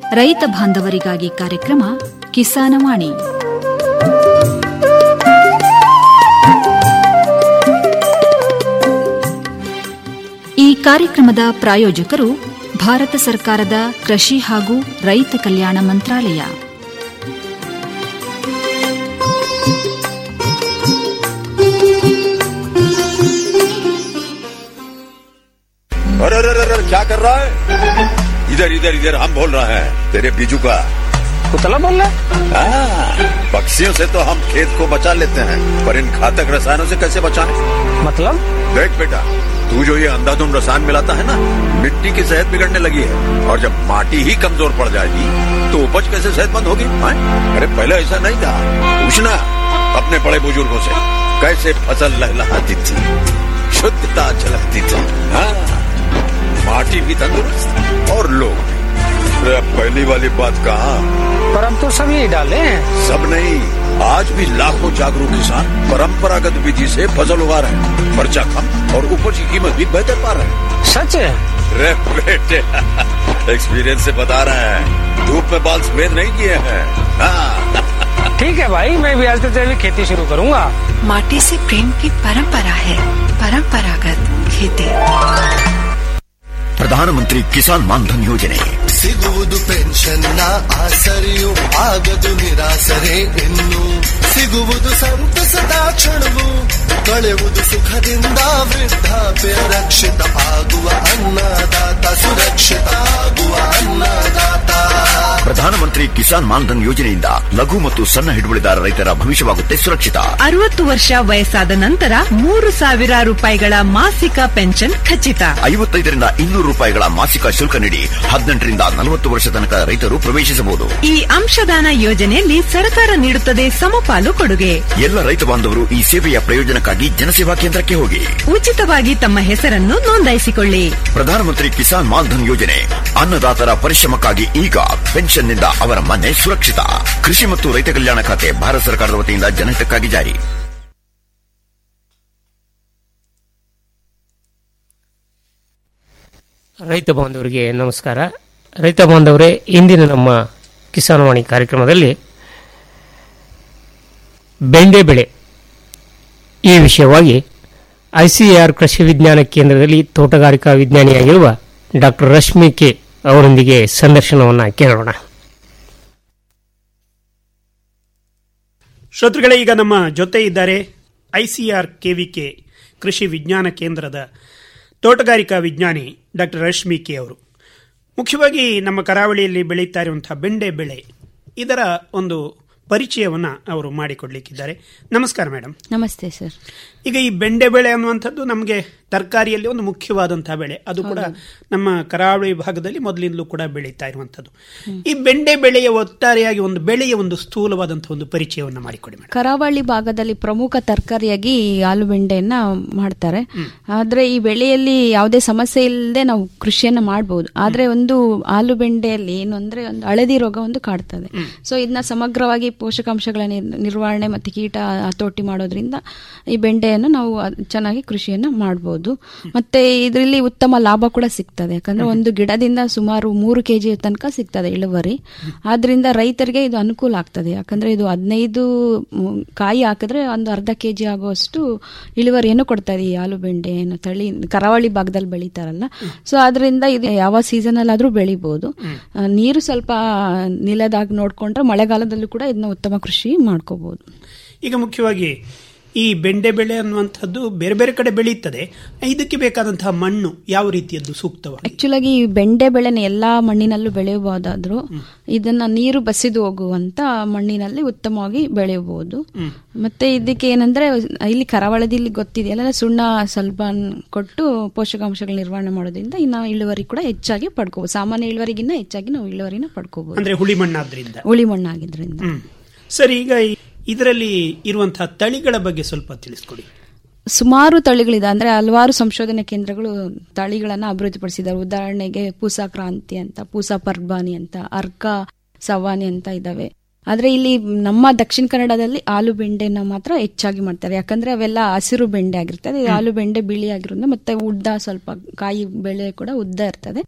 ರೈತ ಬಾಂಧವರಿಗಾಗಿ ಕಾರ್ಯಕ್ರಮ ಕಿಸಾನವಾಣಿ ಈ ಕಾರ್ಯಕ್ರಮದ ಪ್ರಾಯೋಜಕರು ಭಾರತ ಸರ್ಕಾರದ ಕೃಷಿ ಹಾಗೂ ರೈತ ಕಲ್ಯಾಣ ಮಂತ್ರಾಲಯ अरे अरे अरे अरे, क्या कर रहा है इधर इधर इधर हम बोल रहे हैं तेरे बीजू का कुतला बोल रहा है हाँ, पक्षियों से तो हम खेत को बचा लेते हैं पर इन घातक रसायनों से कैसे बचाएं? मतलब देख बेटा तू जो ये अंधाधुंध रसायन मिलाता है ना मिट्टी की सेहत बिगड़ने लगी है और जब माटी ही कमजोर पड़ जाएगी तो उपज कैसे सेहतमंद होगी हाँ? अरे पहले ऐसा नहीं था पूछना अपने बड़े बुजुर्गों से कैसे फसल लहलहाती थी शुद्धता झलकती थी हाँ माटी भी तंदुरुस्त और लोग भी अरे अब पहली वाली बात कहा पर अब तो सब यही डाले हैं सब नहीं आज भी लाखों जागरूक किसान परंपरागत विधि से फसल उगा रहे हैं खर्चा कम और उपज की कीमत भी बेहतर पा रहे हैं सच है रे बेटे एक्सपीरियंस से बता रहे हैं धूप में बाल सफेद नहीं किए हैं हाँ ठीक है भाई मैं भी आज से जैविक खेती शुरू करूंगा माटी से प्रेम की परंपरा है परंपरागत खेती ಪ್ರಧಾನಮಂತ್ರಿ ಕಿಸಾನ್ ಮಾನ್ಧನ್ ಯೋಜನೆ ಸಿಗುವುದು ಪೆನ್ಷನ್ನ ಆಸರೆಯು ಆಗದು ನಿರಾಸರೆ ಇನ್ನು ಸಿಗುವುದು ಸಂತಸದ ಕ್ಷಣವು ಕಳೆಯುವುದು ಸುಖದಿಂದ ವೃದ್ಧಾಪ್ಯ ರಕ್ಷಿತ ಆಗುವ ಅನ್ನದಾತ ಸುರಕ್ಷಿತ ಆಗುವ ಅನ್ನದಾತ ಪ್ರಧಾನಮಂತ್ರಿ ಕಿಸಾನ್ ಮಾನ್ಧನ್ ಯೋಜನೆಯಿಂದ ಲಘು ಮತ್ತು ಸಣ್ಣ ಹಿಡುವಳಿದಾರ ರೈತರ ಭವಿಷ್ಯವಾಗುತ್ತೆ ಸುರಕ್ಷಿತ ಅರವತ್ತು ವರ್ಷ ವಯಸ್ಸಾದ ನಂತರ ಮೂರು ಸಾವಿರ ರೂಪಾಯಿಗಳ ಮಾಸಿಕ ಪೆನ್ಷನ್ ಖಚಿತ ಐವತ್ತೈದರಿಂದ ಇನ್ನೂರು ರೂಪಾಯಿಗಳ ಮಾಸಿಕ ಶುಲ್ಕ ನೀಡಿ ಹದಿನೆಂಟರಿಂದ ನಲವತ್ತು ವರ್ಷ ತನಕ ರೈತರು ಪ್ರವೇಶಿಸಬಹುದು ಈ ಅಂಶದಾನ ಯೋಜನೆಯಲ್ಲಿ ಸರ್ಕಾರ ನೀಡುತ್ತದೆ ಸಮಪಾಲು ಕೊಡುಗೆ ಎಲ್ಲ ರೈತ ಬಾಂಧವರು ಈ ಸೇವೆಯ ಪ್ರಯೋಜನಕ್ಕಾಗಿ ಜನಸೇವಾ ಕೇಂದ್ರಕ್ಕೆ ಹೋಗಿ ಉಚಿತವಾಗಿ ತಮ್ಮ ಹೆಸರನ್ನು ನೋಂದಾಯಿಸಿಕೊಳ್ಳಿ ಪ್ರಧಾನಮಂತ್ರಿ ಕಿಸಾನ್ ಮಾನ್ಧನ್ ಯೋಜನೆ ಅನ್ನದಾತರ ಪರಿಶ್ರಮಕ್ಕಾಗಿ ಈಗ ಪೆನ್ಷನ್ನಿಂದ ಅವರ ಮನೆ ಸುರಕ್ಷಿತ ಕೃಷಿ ಮತ್ತು ರೈತ ಕಲ್ಯಾಣ ಖಾತೆ ಭಾರತ ಸರ್ಕಾರದ ವತಿಯಿಂದ ಜನಹಿತಕ್ಕಾಗಿ ಜಾರಿ ರೈತ ಬಾಂಧವರಿಗೆ ನಮಸ್ಕಾರ ರೈತ ಬಾಂಧವರೇ ಇಂದಿನ ನಮ್ಮ ಕಿಸಾನವಾಣಿ ಕಾರ್ಯಕ್ರಮದಲ್ಲಿ ಬೆಂಡೆ ಬೆಳೆ ಈ ವಿಷಯವಾಗಿ ಐಸಿಆರ್ ಕೃಷಿ ವಿಜ್ಞಾನ ಕೇಂದ್ರದಲ್ಲಿ ತೋಟಗಾರಿಕಾ ವಿಜ್ಞಾನಿಯಾಗಿರುವ ಡಾಕ್ಟರ್ ರಶ್ಮಿ ಕೆ ಅವರೊಂದಿಗೆ ಸಂದರ್ಶನವನ್ನು ಕೇಳೋಣ ಶ್ರೋತೃಗಳೇ ಈಗ ನಮ್ಮ ಜೊತೆ ಇದ್ದಾರೆ ಐಸಿಆರ್ ಕೆವಿಕೆ ಕೃಷಿ ವಿಜ್ಞಾನ ಕೇಂದ್ರದ ತೋಟಗಾರಿಕಾ ವಿಜ್ಞಾನಿ ಡಾಕ್ಟರ್ ರಶ್ಮಿ ಕೆ ಅವರು ಮುಖ್ಯವಾಗಿ ನಮ್ಮ ಕರಾವಳಿಯಲ್ಲಿ ಬೆಳೀತಾ ಇರುವಂತಹ ಬೆಂಡೆ ಬೆಳೆ ಇದರ ಒಂದು ಪರಿಚಯವನ್ನು ಅವರು ಮಾಡಿಕೊಡ್ಲಿಕ್ಕಿದ್ದಾರೆ ನಮಸ್ಕಾರ ಮೇಡಮ್ ನಮಸ್ತೆ ಸರ್ ಈಗ ಈ ಬೆಂಡೆ ಬೆಳೆ ಅನ್ನುವಂಥದ್ದು ನಮಗೆ ತರಕಾರಿಯಲ್ಲಿ ಒಂದು ಮುಖ್ಯವಾದಂತಹ ಬೆಳೆ ಅದು ಕೂಡ ನಮ್ಮ ಕರಾವಳಿ ಭಾಗದಲ್ಲಿ ಮೊದಲಿಂದಲೂ ಕೂಡ ಬೆಳೀತಾ ಇರುವಂಥದ್ದು ಈ ಬೆಂಡೆ ಬೆಳೆಯ ಒಟ್ಟಾರೆಯಾಗಿ ಒಂದು ಬೆಳೆಯ ಒಂದು ಸ್ಥೂಲವಾದಂತಹ ಒಂದು ಪರಿಚಯವನ್ನು ಮಾಡಿಕೊಡಿ ಮೇಡಮ್ ಕರಾವಳಿ ಭಾಗದಲ್ಲಿ ಪ್ರಮುಖ ತರಕಾರಿಯಾಗಿ ಈ ಆಲೂಬೆಂಡೆಯನ್ನ ಮಾಡ್ತಾರೆ ಆದ್ರೆ ಈ ಬೆಳೆಯಲ್ಲಿ ಯಾವುದೇ ಸಮಸ್ಯೆ ಇಲ್ಲದೆ ನಾವು ಕೃಷಿಯನ್ನ ಮಾಡಬಹುದು ಆದ್ರೆ ಒಂದು ಆಲೂಬೆಂಡೆಯಲ್ಲಿ ಏನು ಅಂದ್ರೆ ಒಂದು ಹಳದಿ ರೋಗ ಒಂದು ಕಾಡ್ತದೆ ಸೊ ಇದನ್ನ ಸಮಗ್ರವಾಗಿ ಪೋಷಕಾಂಶಗಳ ನಿರ್- ನಿರ್ವಹಣೆ ಮತ್ತೆ ಕೀಟ ಹತೋಟಿ ಮಾಡೋದ್ರಿಂದ ಈ ಬೆಂಡೆಯನ್ನು ನಾವು ಅದ್- ಚೆನ್ನಾಗಿ ಕೃಷಿಯನ್ನ ಮಾಡಬಹುದು ಮತ್ತೆ ಇದರಲ್ಲಿ ಉತ್ತಮ ಲಾಭ ಕೂಡ ಸಿಗ್ತದೆ ಯಾಕಂದ್ರೆ ಒಂದು ಗಿಡದಿಂದ ಸುಮಾರು ಮೂರು ಕೆಜಿ ತನಕ ಸಿಗ್ತದೆ ಇಳುವರಿ ಆದ್ರಿಂದ ರೈತರಿಗೆ ಇದು ಅನುಕೂಲ ಆಗ್ತದೆ ಯಾಕಂದ್ರೆ ಇದು ಹದಿನೈದು ಮ್, ಕಾಯಿ ಹಾಕಿದ್ರೆ ಒಂದು ಅರ್ಧ ಕೆಜಿ ಆಗುವಷ್ಟು ಇಳುವರಿಯನ್ನು ಕೊಡ್ತದೆ ಈ ಆಲೂಬೆಂಡೆ ಏನು ತಳಿ ಕರಾವಳಿ ಭಾಗದಲ್ಲಿ ಬೆಳೀತಾರಲ್ಲ ಸೊ ಅದರಿಂದ ಇದು ಯಾವ ಸೀಸನ್ ಅಲ್ಲಾದ್ರೂ ಬೆಳಿಬಹುದು ಆ, ನೀರು ಸ್ವಲ್ಪ ನಿಲದಾಗ ನೋಡ್ಕೊಂಡ್ರೆ ಮಳೆಗಾಲದಲ್ಲೂ ಕೂಡ ಇದನ್ನ ಉತ್ತಮ ಕೃಷಿ ಮಾಡ್ಕೋಬಹುದು ಈಗ ಮುಖ್ಯವಾಗಿ ಈ ಬೆಂಡೆ ಬೆಳೆ ಅನ್ನುವಂಥದ್ದು ಬೇರೆ ಬೇರೆ ಕಡೆ ಬೆಳೆಯುತ್ತದೆ ಇದಕ್ಕೆ ಬೇಕಾದಂತಹ ಮಣ್ಣು ಯಾವ ರೀತಿಯದ್ದು ಸೂಕ್ತವಾಗಿ ಆಕ್ಚುಲ್ ಆಗಿ ಈ ಬೆಂಡೆ ಬೆಳೆನ ಎಲ್ಲಾ ಮಣ್ಣಿನಲ್ಲೂ ಬೆಳೆಯಬಹುದಾದ್ರೂ ಇದನ್ನ ನೀರು ಬಸಿದು ಹೋಗುವಂತ ಮಣ್ಣಿನಲ್ಲಿ ಉತ್ತಮವಾಗಿ ಬೆಳೆಯಬಹುದು ಮತ್ತೆ ಇದಕ್ಕೆ ಏನಂದ್ರೆ ಇಲ್ಲಿ ಕರಾವಳದಲ್ಲಿ ಗೊತ್ತಿದೆಯಲ್ಲ ಸುಣ್ಣ ಸ್ವಲ್ಪ ಕೊಟ್ಟು ಪೋಷಕಾಂಶಗಳ ನಿರ್ವಹಣೆ ಮಾಡೋದ್ರಿಂದ ಇನ್ನ ಇಳುವರಿ ಕೂಡ ಹೆಚ್ಚಾಗಿ ಪಡ್ಕೋಬಹುದು ಸಾಮಾನ್ಯ ಇಳುವರಿಗಿನ್ನ ಹೆಚ್ಚಾಗಿ ನಾವು ಇಳುವರಿನ ಪಡ್ಕೋಬಹುದು ಅಂದ್ರೆ ಹುಳಿ ಮಣ್ಣಾದ್ರಿಂದ ಹುಳಿ ಮಣ್ಣಾಗಿದ್ರಿಂದ ಹ್ಮ್ ಸರಿ ಈಗ ಈ- ಇದರಲ್ಲಿ ಇರುವಂತಹ ತಳಿಗಳ ಬಗ್ಗೆ ಸ್ವಲ್ಪ ತಿಳಿಸ್ಕೊಡಿ ಸುಮಾರು ತಳಿಗಳಿದೆ ಅಂದ್ರೆ ಹಲವಾರು ಸಂಶೋಧನೆ ಕೇಂದ್ರಗಳು ತಳಿಗಳನ್ನ ಅಭಿವೃದ್ಧಿಪಡಿಸಿದ್ದಾರೆ ಉದಾಹರಣೆಗೆ ಪೂಸಾ ಕ್ರಾಂತಿ ಅಂತ ಪೂಸಾ ಪರ್ಬಾನಿ ಅಂತ ಅರ್ಕ ಸವಾನಿ ಅಂತ ಇದಾವೆ ಆದ್ರೆ ಇಲ್ಲಿ ನಮ್ಮ ದಕ್ಷಿಣ ಕನ್ನಡದಲ್ಲಿ ಆಲೂ ಬೆಂಡೆನ ಮಾತ್ರ ಹೆಚ್ಚಾಗಿ ಮಾಡ್ತಾರೆ ಯಾಕಂದ್ರೆ ಅವೆಲ್ಲ ಹಸಿರು ಬೆಂಡೆ ಆಗಿರ್ತದೆ ಇದು ಆಲೂ ಬೆಂಡೆ ಬಿಳಿ ಆಗಿರೋದ್ರಿಂದ ಮತ್ತೆ ಉದ್ದ ಸ್ವಲ್ಪ ಕಾಯಿ ಬೆಳೆ ಕೂಡ ಉದ್ದ ಇರ್ತದೆ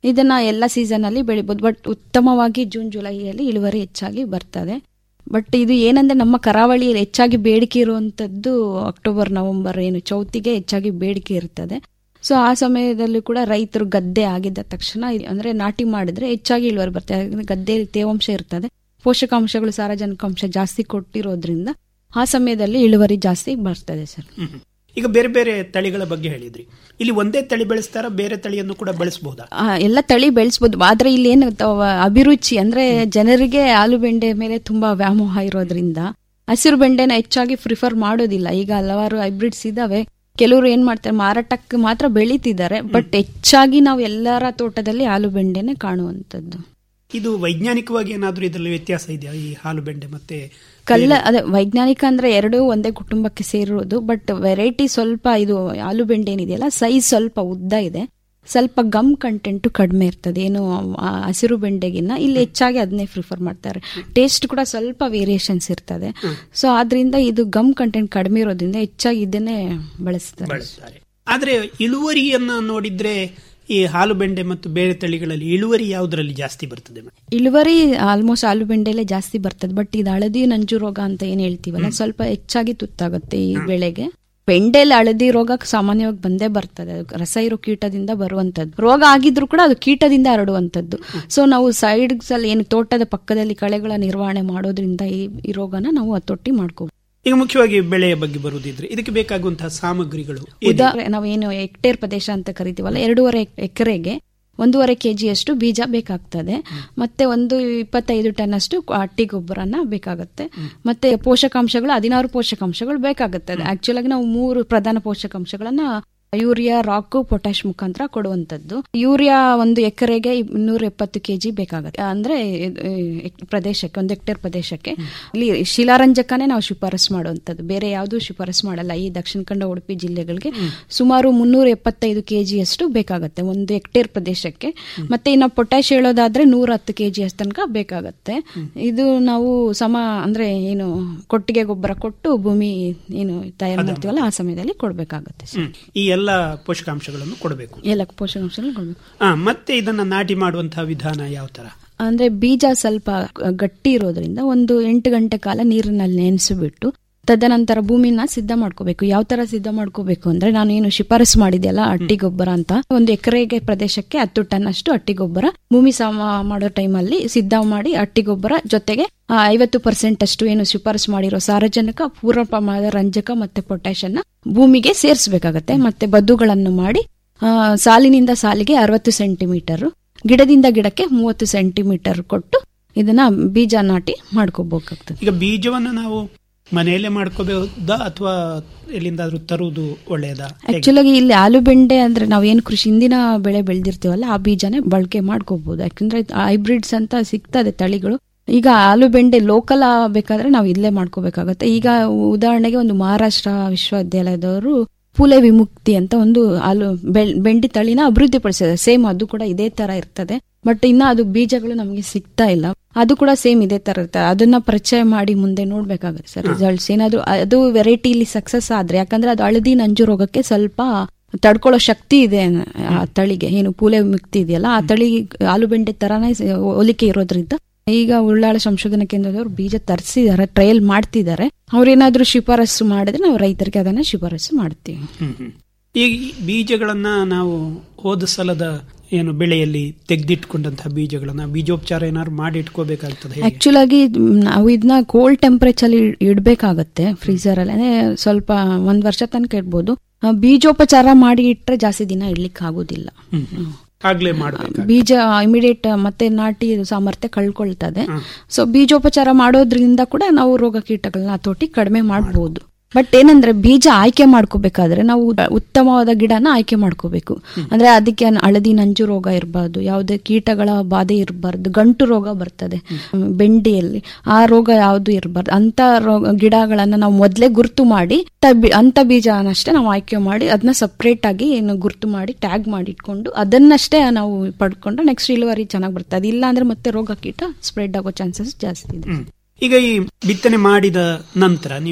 ಇದನ್ನ ಎಲ್ಲ ಸೀಸನ್ ಅಲ್ಲಿ ಬೆಳಿಬಹುದು ಬಟ್ ಉತ್ತಮವಾಗಿ ಜೂನ್ ಜುಲೈಯಲ್ಲಿ ಇಳುವರಿ ಹೆಚ್ಚಾಗಿ ಬರ್ತದೆ ಬಟ್ ಇದು ಏನಂದ್ರೆ ನಮ್ಮ ಕರಾವಳಿಯಲ್ಲಿ ಹೆಚ್ಚಾಗಿ ಬೇಡಿಕೆ ಇರುವಂತದ್ದು ಅಕ್ಟೋಬರ್ ನವೆಂಬರ್ ಏನು ಚೌತಿಗೆ ಹೆಚ್ಚಾಗಿ ಬೇಡಿಕೆ ಇರ್ತದೆ ಸೊ ಆ ಸಮಯದಲ್ಲಿ ಕೂಡ ರೈತರು ಗದ್ದೆ ಆಗಿದ್ದ ತಕ್ಷಣ ಇ- ಅಂದ್ರೆ ನಾಟಿ ಮಾಡಿದ್ರೆ ಹೆಚ್ಚಾಗಿ ಇಳುವರಿ ಬರ್ತದೆ ಯಾಕಂದ್ರೆ ಗದ್ದೆಯಲ್ಲಿ ತೇವಾಂಶ ಇರ್ತದೆ ಪೋಷಕಾಂಶಗಳು ಸಾರಜನಕಾಂಶ ಜಾಸ್ತಿ ಕೊಟ್ಟಿರೋದ್ರಿಂದ ಆ ಸಮಯದಲ್ಲಿ ಇಳುವರಿ ಜಾಸ್ತಿ ಬರ್ತದೆ ಸರ್ ಹ್ಮ್. ಈಗ ಬೇರೆ ಬೇರೆ ತಳಿಗಳ ಬಗ್ಗೆ ಹೇಳಿದ್ರಿ ಇಲ್ಲಿ ಒಂದೇ ತಳಿ ಬೆಳೆಸ್ತಾರ ಬೇರೆ ತಳಿಯನ್ನು ಕೂಡ ಬೆಳೆಸಬಹುದಾ ಆ, ಎಲ್ಲ ತಳಿ ಬೆಳೆಸ್ಬೋದು ಆದ್ರೆ ಇಲ್ಲಿ ಏನು ಗೊತ್ತಾ, ಅಭಿರುಚಿ ಅಂದ್ರೆ ಜನರಿಗೆ ಆಲೂಬೆಂಡೆ ಮೇಲೆ ತುಂಬಾ ವ್ಯಾಮೋಹ ಇರೋದ್ರಿಂದ ಹಸಿರು ಬೆಂಡೆನ ಹೆಚ್ಚಾಗಿ ಪ್ರಿಫರ್ ಮಾಡೋದಿಲ್ಲ ಈಗ ಹಲವಾರು ಹೈಬ್ರಿಡ್ಸ್ ಇದಾವೆ ಕೆಲವರು ಏನ್ ಮಾಡ್ತಾರೆ ಮಾರಾಟಕ್ಕೆ ಮಾತ್ರ ಬೆಳೀತಿದ್ದಾರೆ ಬಟ್ ಹೆಚ್ಚಾಗಿ ನಾವು ಎಲ್ಲರ ತೋಟದಲ್ಲಿ ಆಲೂಬೆಂಡೆನೆ ಕಾಣುವಂತದ್ದು ಇದು ವೈಜ್ಞಾನಿಕವಾಗಿ ಏನಾದ್ರೂ ಇದರಲ್ಲಿ ವ್ಯತ್ಯಾಸ ಇದೆಯಾ ಈ ಹಾಲು ಬೆಂಡೆ ಮತ್ತೆ ಕಲ್ಲ ಅದೇ ವೈಜ್ಞಾನಿಕ ಅಂದ್ರೆ ಎರಡೂ ಒಂದೇ ಕುಟುಂಬಕ್ಕೆ ಸೇರಿರೋದು ಬಟ್ ವೆರೈಟಿ ಸ್ವಲ್ಪ ಇದು ಆಲೂಬೆಂಡೆ ಏನಿದೆಯಲ್ಲ ಸೈಜ್ ಸ್ವಲ್ಪ ಉದ್ದ ಇದೆ ಸ್ವಲ್ಪ ಗಮ್ ಕಂಟೆಂಟ್ ಕಡಿಮೆ ಇರ್ತದೆ ಏನು ಆ ಹಸಿರು ಬೆಂಡೆಗಿನ್ನ ಇಲ್ಲಿ ಹೆಚ್ಚಾಗಿ ಅದನ್ನೇ ಪ್ರಿಫರ್ ಮಾಡ್ತಾರೆ ಟೇಸ್ಟ್ ಕೂಡ ಸ್ವಲ್ಪ ವೇರಿಯೇಷನ್ಸ್ ಇರ್ತದೆ ಸೊ ಆದ್ರಿಂದ ಇದು ಗಮ್ ಕಂಟೆಂಟ್ ಕಡಿಮೆ ಇರೋದ್ರಿಂದ ಹೆಚ್ಚಾಗಿ ಇದನ್ನೇ ಬಳಸ್ತಾರೆ ಬಳಸ್ತಾರೆ ಆದ್ರೆ ಇಳುವರಿಯನ್ನ ನೋಡಿದ್ರೆ ಈ ಹಾಲು ಬೆಂಡೆ ಮತ್ತು ಬೇರೆ ತಳಿಗಳಲ್ಲಿ ಇಳುವರಿ ಯಾವುದರಲ್ಲಿ ಜಾಸ್ತಿ ಬರ್ತದೆ ಮೇಡಮ್? ಇಳುವರಿ ಆಲ್ಮೋಸ್ಟ್ ಆಲೂಬೆಂಡೆಲೆ ಜಾಸ್ತಿ ಬರ್ತದೆ ಬಟ್ ಇದು ಹಳದಿ ನಂಜು ರೋಗ ಅಂತ ಏನ್ ಹೇಳ್ತೀವಲ್ಲ ಸ್ವಲ್ಪ ಹೆಚ್ಚಾಗಿ ತುತ್ತಾಗುತ್ತೆ ಈ ಬೆಳೆಗೆ ಬೆಂಡೆಲಿ ಹಳದಿ ರೋಗ ಸಾಮಾನ್ಯವಾಗಿ ಬಂದೇ ಬರ್ತದೆ ಅದು ರಸ ಇರೋ ಕೀಟದಿಂದ ಬರುವಂತದ್ದು ರೋಗ ಆಗಿದ್ರು ಕೂಡ ಅದು ಕೀಟದಿಂದ ಹರಡುವಂತದ್ದು ಸೊ ನಾವು ಸೈಡ್ಸ್ ಅಲ್ಲಿ ಏನು ತೋಟದ ಪಕ್ಕದಲ್ಲಿ ಕಳೆಗಳ ನಿರ್ವಹಣೆ ಮಾಡೋದ್ರಿಂದ ಈ ಈ ರೋಗನ ನಾವು ಹತೋಟಿ ಮಾಡ್ಕೋಬಹುದು ಈಗ ಮುಖ್ಯವಾಗಿ ಬೆಳೆಯ ಬಗ್ಗೆ ಬರುವುದಿದ್ರೆ ಇದಕ್ಕೆ ಬೇಕಾಗುವಂತಹ ಸಾಮಗ್ರಿಗಳು ಏನಿದೆ? ಉದಾಹರಣೆ ನಾವೇನು ಹೆಕ್ಟೇರ್ ಪ್ರದೇಶ ಅಂತ ಕರಿತೀವಲ್ಲ ಎರಡೂವರೆ ಎಕರೆಗೆ ಒಂದೂವರೆ ಕೆಜಿಯಷ್ಟು ಬೀಜ ಬೇಕಾಗ್ತದೆ ಮತ್ತೆ ಒಂದು ಇಪ್ಪತ್ತೈದು ಟನ್ ಅಷ್ಟು ಹಟ್ಟಿ ಗೊಬ್ಬರನ ಬೇಕಾಗುತ್ತೆ ಮತ್ತೆ ಪೋಷಕಾಂಶಗಳು ಹದಿನಾರು ಪೋಷಕಾಂಶಗಳು ಬೇಕಾಗುತ್ತದೆ ಆಕ್ಚುಲ್ ಆಗಿ ನಾವು ಮೂರು ಪ್ರಧಾನ ಪೋಷಕಾಂಶಗಳನ್ನ ಯೂರಿಯಾ ರಾಕು ಪೊಟ್ಯಾಶ್ ಮುಖಾಂತರ ಕೊಡುವಂತದ್ದು ಯೂರಿಯಾ ಒಂದು ಎಕರೆಗೆ ಇನ್ನೂರ ಎಪ್ಪತ್ತು ಕೆಜಿ ಬೇಕಾಗುತ್ತೆ ಅಂದ್ರೆ ಇದು, ಈ, ಪ್ರದೇಶಕ್ಕೆ ಒಂದು ಹೆಕ್ಟೇರ್ ಪ್ರದೇಶಕ್ಕೆ ಇಲ್ಲಿ ಶಿಲಾರಂಜಕನೇ ನಾವು ಶಿಫಾರಸ್ ಮಾಡುವಂತದ್ದು ಬೇರೆ ಯಾವುದು ಶಿಫಾರಸ್ ಮಾಡಲ್ಲ ಈ ದಕ್ಷಿಣ ಕನ್ನಡ ಉಡುಪಿ ಜಿಲ್ಲೆಗಳಿಗೆ ಸುಮಾರು ಮುನ್ನೂರ ಎಪ್ಪತ್ತೈದು ಕೆಜಿಯಷ್ಟು ಬೇಕಾಗುತ್ತೆ ಒಂದು ಹೆಕ್ಟೇರ್ ಪ್ರದೇಶಕ್ಕೆ ಮತ್ತೆ ಇನ್ನು ಪೊಟ್ಯಾಶ್ ಹೇಳೋದಾದ್ರೆ ನೂರ ಹತ್ತು ಕೆಜಿ ತನಕ ಬೇಕಾಗತ್ತೆ ಇದು ನಾವು ಸಮ ಅಂದ್ರೆ ಏನು ಕೊಟ್ಟಿಗೆ ಗೊಬ್ಬರ ಕೊಟ್ಟು ಭೂಮಿ ಏನು ತಯಾರು ಮಾಡ್ತೀವಲ್ಲ ಆ ಸಮಯದಲ್ಲಿ ಕೊಡ್ಬೇಕಾಗತ್ತೆ ಸರ್. ಹ್ಮ್. ಈ ಎಲ್ಲ ಪೋಷಕಾಂಶಗಳನ್ನು ಕೊಡಬೇಕು ಎಲ್ಲ ಪೋಷಕಾಂಶಗಳು ಕೊಡ್ಬೇಕು ಆ ಮತ್ತೆ ಇದನ್ನ ನಾಟಿ ಮಾಡುವಂತಹ ವಿಧಾನ ಯಾವ ತರ ಅಂದ್ರೆ ಬೀಜ ಸ್ವಲ್ಪ ಗಟ್ಟಿ ಇರೋದ್ರಿಂದ ಒಂದು ಎಂಟು ಗಂಟೆ ಕಾಲ ನೀರಿನಲ್ಲಿ ನೆನೆಸಿಬಿಟ್ಟು ತದನಂತರ ಭೂಮಿನ ಸಿದ್ಧ ಮಾಡ್ಕೋಬೇಕು ಯಾವ ತರ ಸಿದ್ಧ ಮಾಡ್ಕೋಬೇಕು ಅಂದ್ರೆ ನಾನು ಏನು ಶಿಫಾರಸು ಮಾಡಿದೆಯಲ್ಲ ಅಟ್ಟಿ ಗೊಬ್ಬರ ಅಂತ ಒಂದು ಎಕರೆಗೆ ಪ್ರದೇಶಕ್ಕೆ ಹತ್ತು ಟನ್ ಅಷ್ಟು ಅಟ್ಟಿ ಗೊಬ್ಬರ ಭೂಮಿ ಸಮ ಮಾಡೋ ಟೈಮಲ್ಲಿ ಸಿದ್ಧ ಮಾಡಿ ಅಟ್ಟಿ ಗೊಬ್ಬರ ಜೊತೆಗೆ ಆ, ಐವತ್ತು ಪರ್ಸೆಂಟ್ ಅಷ್ಟು ಏನು ಶಿಫಾರಸು ಮಾಡಿರೋ ಸಾರಜನಕ ಪೂರ್ವ ಪ್ರಮಾಣದ ರಂಜಕ ಮತ್ತೆ ಪೊಟ್ಯಾಶ್ ಅನ್ನ ಭೂಮಿಗೆ ಸೇರಿಸಬೇಕಾಗತ್ತೆ ಮತ್ತೆ ಬದ್ದುಗಳನ್ನು ಮಾಡಿ ಆ, ಸಾಲಿನಿಂದ ಸಾಲಿಗೆ ಅರವತ್ತು ಸೆಂಟಿಮೀಟರ್ ಗಿಡದಿಂದ ಗಿಡಕ್ಕೆ ಮೂವತ್ತು ಸೆಂಟಿಮೀಟರ್ ಕೊಟ್ಟು ಇದನ್ನ ಬೀಜ ನಾಟಿ ಮಾಡ್ಕೋಬೇಕಾಗ್ತದೆ ಈಗ ಬೀಜವನ್ನ ನಾವು ಮನೆಯಲ್ಲೇ ಮಾಡ್ಕೋಬಹುದಾ ಅಥವಾ ಎಲ್ಲಿಂದಾದ್ರೂ ತರುವುದು ಒಳ್ಳೆಯದಾ ಹೇಗೆ? ಆಕ್ಚುಲ್ ಆಗಿ ಇಲ್ಲಿ ಆಲೂಬೆಂಡೆ ಅಂದ್ರೆ ನಾವೇನು ಕೃಷಿ ಹಿಂದಿನ ಬೆಳೆ ಬೆಳೆದಿರ್ತೀವಲ್ಲ ಆ ಬೀಜನೇ ಬಳಕೆ ಮಾಡ್ಕೋಬಹುದು ಯಾಕಂದ್ರೆ ಹೈಬ್ರಿಡ್ಸ್ ಅಂತ ಸಿಗ್ತದೆ ತಳಿಗಳು ಈಗ ಆಲೂಬೆಂಡೆ ಲೋಕಲ್ ಬೇಕಾದ್ರೆ ನಾವು ಇಲ್ಲೇ ಮಾಡ್ಕೋಬೇಕಾಗತ್ತೆ ಈಗ ಉದಾಹರಣೆಗೆ ಒಂದು ಮಹಾರಾಷ್ಟ್ರ ವಿಶ್ವವಿದ್ಯಾಲಯದವರು ಪೂಲೆ ವಿಮುಕ್ತಿ ಅಂತ ಒಂದು ಆಲು ಬೆಳ್- ಬೆಂಡಿ ತಳಿನ ಅಭಿವೃದ್ಧಿಪಡಿಸಿದೆ ಸೇಮ್ ಅದು ಕೂಡ ಇದೇ ತರ ಇರ್ತದೆ ಬಟ್ ಇನ್ನ ಅದು ಬೀಜಗಳು ನಮಗೆ ಸಿಗ್ತಾ ಇಲ್ಲ ಅದು ಕೂಡ ಸೇಮ್ ಇದೇ ತರ ಇರ್ತದೆ ಅದನ್ನ ಪರಿಚಯ ಮಾಡಿ ಮುಂದೆ ನೋಡ್ಬೇಕಾಗುತ್ತೆ ಸರ್ ರಿಸಲ್ಟ್ಸ್ ಏನಾದ್ರು ಅದು ವೆರೈಟಿ ಇಲ್ಲಿ ಸಕ್ಸಸ್ ಆದ್ರೆ ಯಾಕಂದ್ರೆ ಅದು ಹಳದಿ ನಂಜು ರೋಗಕ್ಕೆ ಸ್ವಲ್ಪ ತಡ್ಕೊಳ್ಳೋ ಶಕ್ತಿ ಇದೆ ಆ ತಳಿಗೆ ಏನು ಪೂಲೆ ವಿಮುಕ್ತಿ ಇದೆಯಲ್ಲ ಆ ತಳಿ ಆಲೂಬೆಂಡೆ ತರಾನೇ ಸ- ಹೋಲಿಕೆ ಇರೋದ್ರಿಂದ ಈಗ ಉಳ್ಳಾಳ ಸಂಶೋಧನಾ ಕೇಂದ್ರದವರು ಬೀಜ ತರಿಸಿದ್ದಾರೆ ಟ್ರಯಲ್ ಮಾಡ್ತಿದ್ದಾರೆ ಅವ್ರೇನಾದ್ರೂ ಶಿಫಾರಸು ಮಾಡಿದ್ರೆ ನಾವು ರೈತರಿಗೆ ಅದನ್ನ ಶಿಫಾರಸು ಮಾಡ್ತೀವಿ ಹ್ಮ್ ಹ್ಮ್. ಈಗ ಈ ಬೀಜಗಳನ್ನ ನಾವು ಹೋದ ಸಲದ ಏನು ಬೆಳೆಯಲ್ಲಿ ತೆಗೆದಿಟ್ಕೊಂಡಂತಹ ಬೀಜಗಳನ್ನ ಬೀಜೋಪಚಾರ ಏನಾದ್ರು ಮಾಡಿ ಇಟ್ಕೋಬೇಕಾಗ್ತದೆ ಹೇಗೆ? ಆಕ್ಚುಲ್ ಆಗಿ ಮ್, ನಾವು ಇದನ್ನ ಕೋಲ್ಡ್ ಟೆಂಪರೇಚರ್ ಅಲ್ಲಿ ಇಡ್ಬೇಕಾಗತ್ತೆ ಫ್ರೀಸರ್ ಅಲ್ಲಿ ಅಂದ್ರೆ ಸ್ವಲ್ಪ ಒಂದ್ ವರ್ಷ ತನಕ ಇಡ್ಬೋದು ಆ, ಬೀಜೋಪಚಾರ ಮಾಡಿ ಇಟ್ರೆ ಜಾಸ್ತಿ ದಿನ ಇಡ್ಲಿಕ್ಕೆ ಆಗೋದಿಲ್ಲ ಹ್ಮ್ ಹ್ಮ್. ಆಗ್ಲೇ ಮಾಡ್ಬೇಕು ಬೀಜ ಇಮಿಡಿಯೇಟ್ ಮತ್ತೆ ನಾಟಿ ಸಾಮರ್ಥ್ಯ ಕಳ್ಕೊಳ್ತದೆ ಸೊ ಬೀಜೋಪಚಾರ ಮಾಡೋದ್ರಿಂದ ಕೂಡ ನಾವು ರೋಗ ಕೀಟಗಳನ್ನ ಹತೋಟಿ ಕಡಿಮೆ ಮಾಡಬಹುದು ಬಟ್ ಏನಂದ್ರೆ ಬೀಜ ಆಯ್ಕೆ ಮಾಡ್ಕೋಬೇಕಾದ್ರೆ ನಾವು ಉತ್ತಮವಾದ ಗಿಡನ ಆಯ್ಕೆ ಮಾಡ್ಕೋಬೇಕು ಅಂದ್ರೆ ಅದಕ್ಕೆ ಹಳದಿ ನಂಜು ರೋಗ ಇರಬಾರ್ದು ಯಾವುದೇ ಕೀಟಗಳ ಬಾಧೆ ಇರಬಾರ್ದು ಗಂಟು ರೋಗ ಬರ್ತದೆ ಹ್ಮ್, ಬೆಂಡಿಯಲ್ಲಿ ಆ ರೋಗ ಯಾವುದು ಇರಬಾರ್ದು ಅಂತ ರೋಗ ಗಿಡಗಳನ್ನ ನಾವು ಮೊದ್ಲೇ ಗುರ್ತು ಮಾಡಿ ತ- ಬಿ- ಅಂತ ಬೀಜನಷ್ಟೇ ನಾವು ಆಯ್ಕೆ ಮಾಡಿ ಅದನ್ನ ಸಪ್ರೇಟ್ ಆಗಿ ಏನು ಗುರ್ತು ಮಾಡಿ ಟ್ಯಾಗ್ ಮಾಡಿ ಇಟ್ಕೊಂಡು ಅದನ್ನಷ್ಟೇ ನಾವು ಪಡ್ಕೊಂಡ್ರೆ ನೆಕ್ಸ್ಟ್ ಇಳುವರಿ ಚೆನ್ನಾಗಿ ಬರ್ತದೆ ಇಲ್ಲ ಅಂದ್ರೆ ಮತ್ತೆ ರೋಗ ಕೀಟ ಸ್ಪ್ರೆಡ್ ಆಗೋ ಚಾನ್ಸಸ್ ಜಾಸ್ತಿ ಇದೆ ಹ್ಮ್. ಈಗ ಈ ಬಿತ್ತನೆ ಮಾಡಿದ ನಂತರ ನೀವು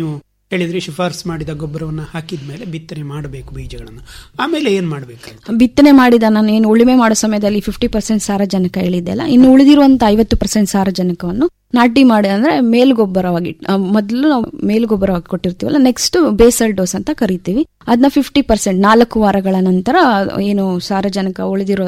ಹೇಳಿದ್ರೆ ಶಿಫಾರಸು ಮಾಡಿದ ಗೊಬ್ಬರವನ್ನು ಹಾಕಿದ ಮೇಲೆ ಬಿತ್ತನೆ ಮಾಡಬೇಕು ಬೀಜಗಳನ್ನು ಆಮೇಲೆ ಏನ್ ಮಾಡಬೇಕು ಬಿತ್ತನೆ ಮಾಡಿದ ನಾನು ಏನು ಉಳುಮೆ ಮಾಡೋ ಸಮಯದಲ್ಲಿ ಫಿಫ್ಟಿ ಪರ್ಸೆಂಟ್ ಸಾರಜನಕ ಹೇಳಿದ್ದೆಲ್ಲ ಇನ್ನು ಉಳಿದಿರುವಂತ ಐವತ್ತು ಪರ್ಸೆಂಟ್ ಸಾರಜನಕವನ್ನು ನಾಟಿ ಮಾಡಿ ಅಂದ್ರೆ ಮೇಲ್ಗೊಬ್ಬರವಾಗಿ ಆ, ಮೊದಲು ನಾವು ಮೇಲ್ಗೊಬ್ಬರವಾಗಿ ಕೊಟ್ಟಿರ್ತೀವಲ್ಲ ನೆಕ್ಸ್ಟ್ ಬೇಸಲ್ ಡೋಸ್ ಅಂತ ಕರಿತೀವಿ ಅದನ್ನ ಫಿಫ್ಟಿ ಪರ್ಸೆಂಟ್ ನಾಲ್ಕು ವಾರಗಳ ನಂತರ ಏನು ಸಾರಜನಕ ಉಳಿದಿರೋ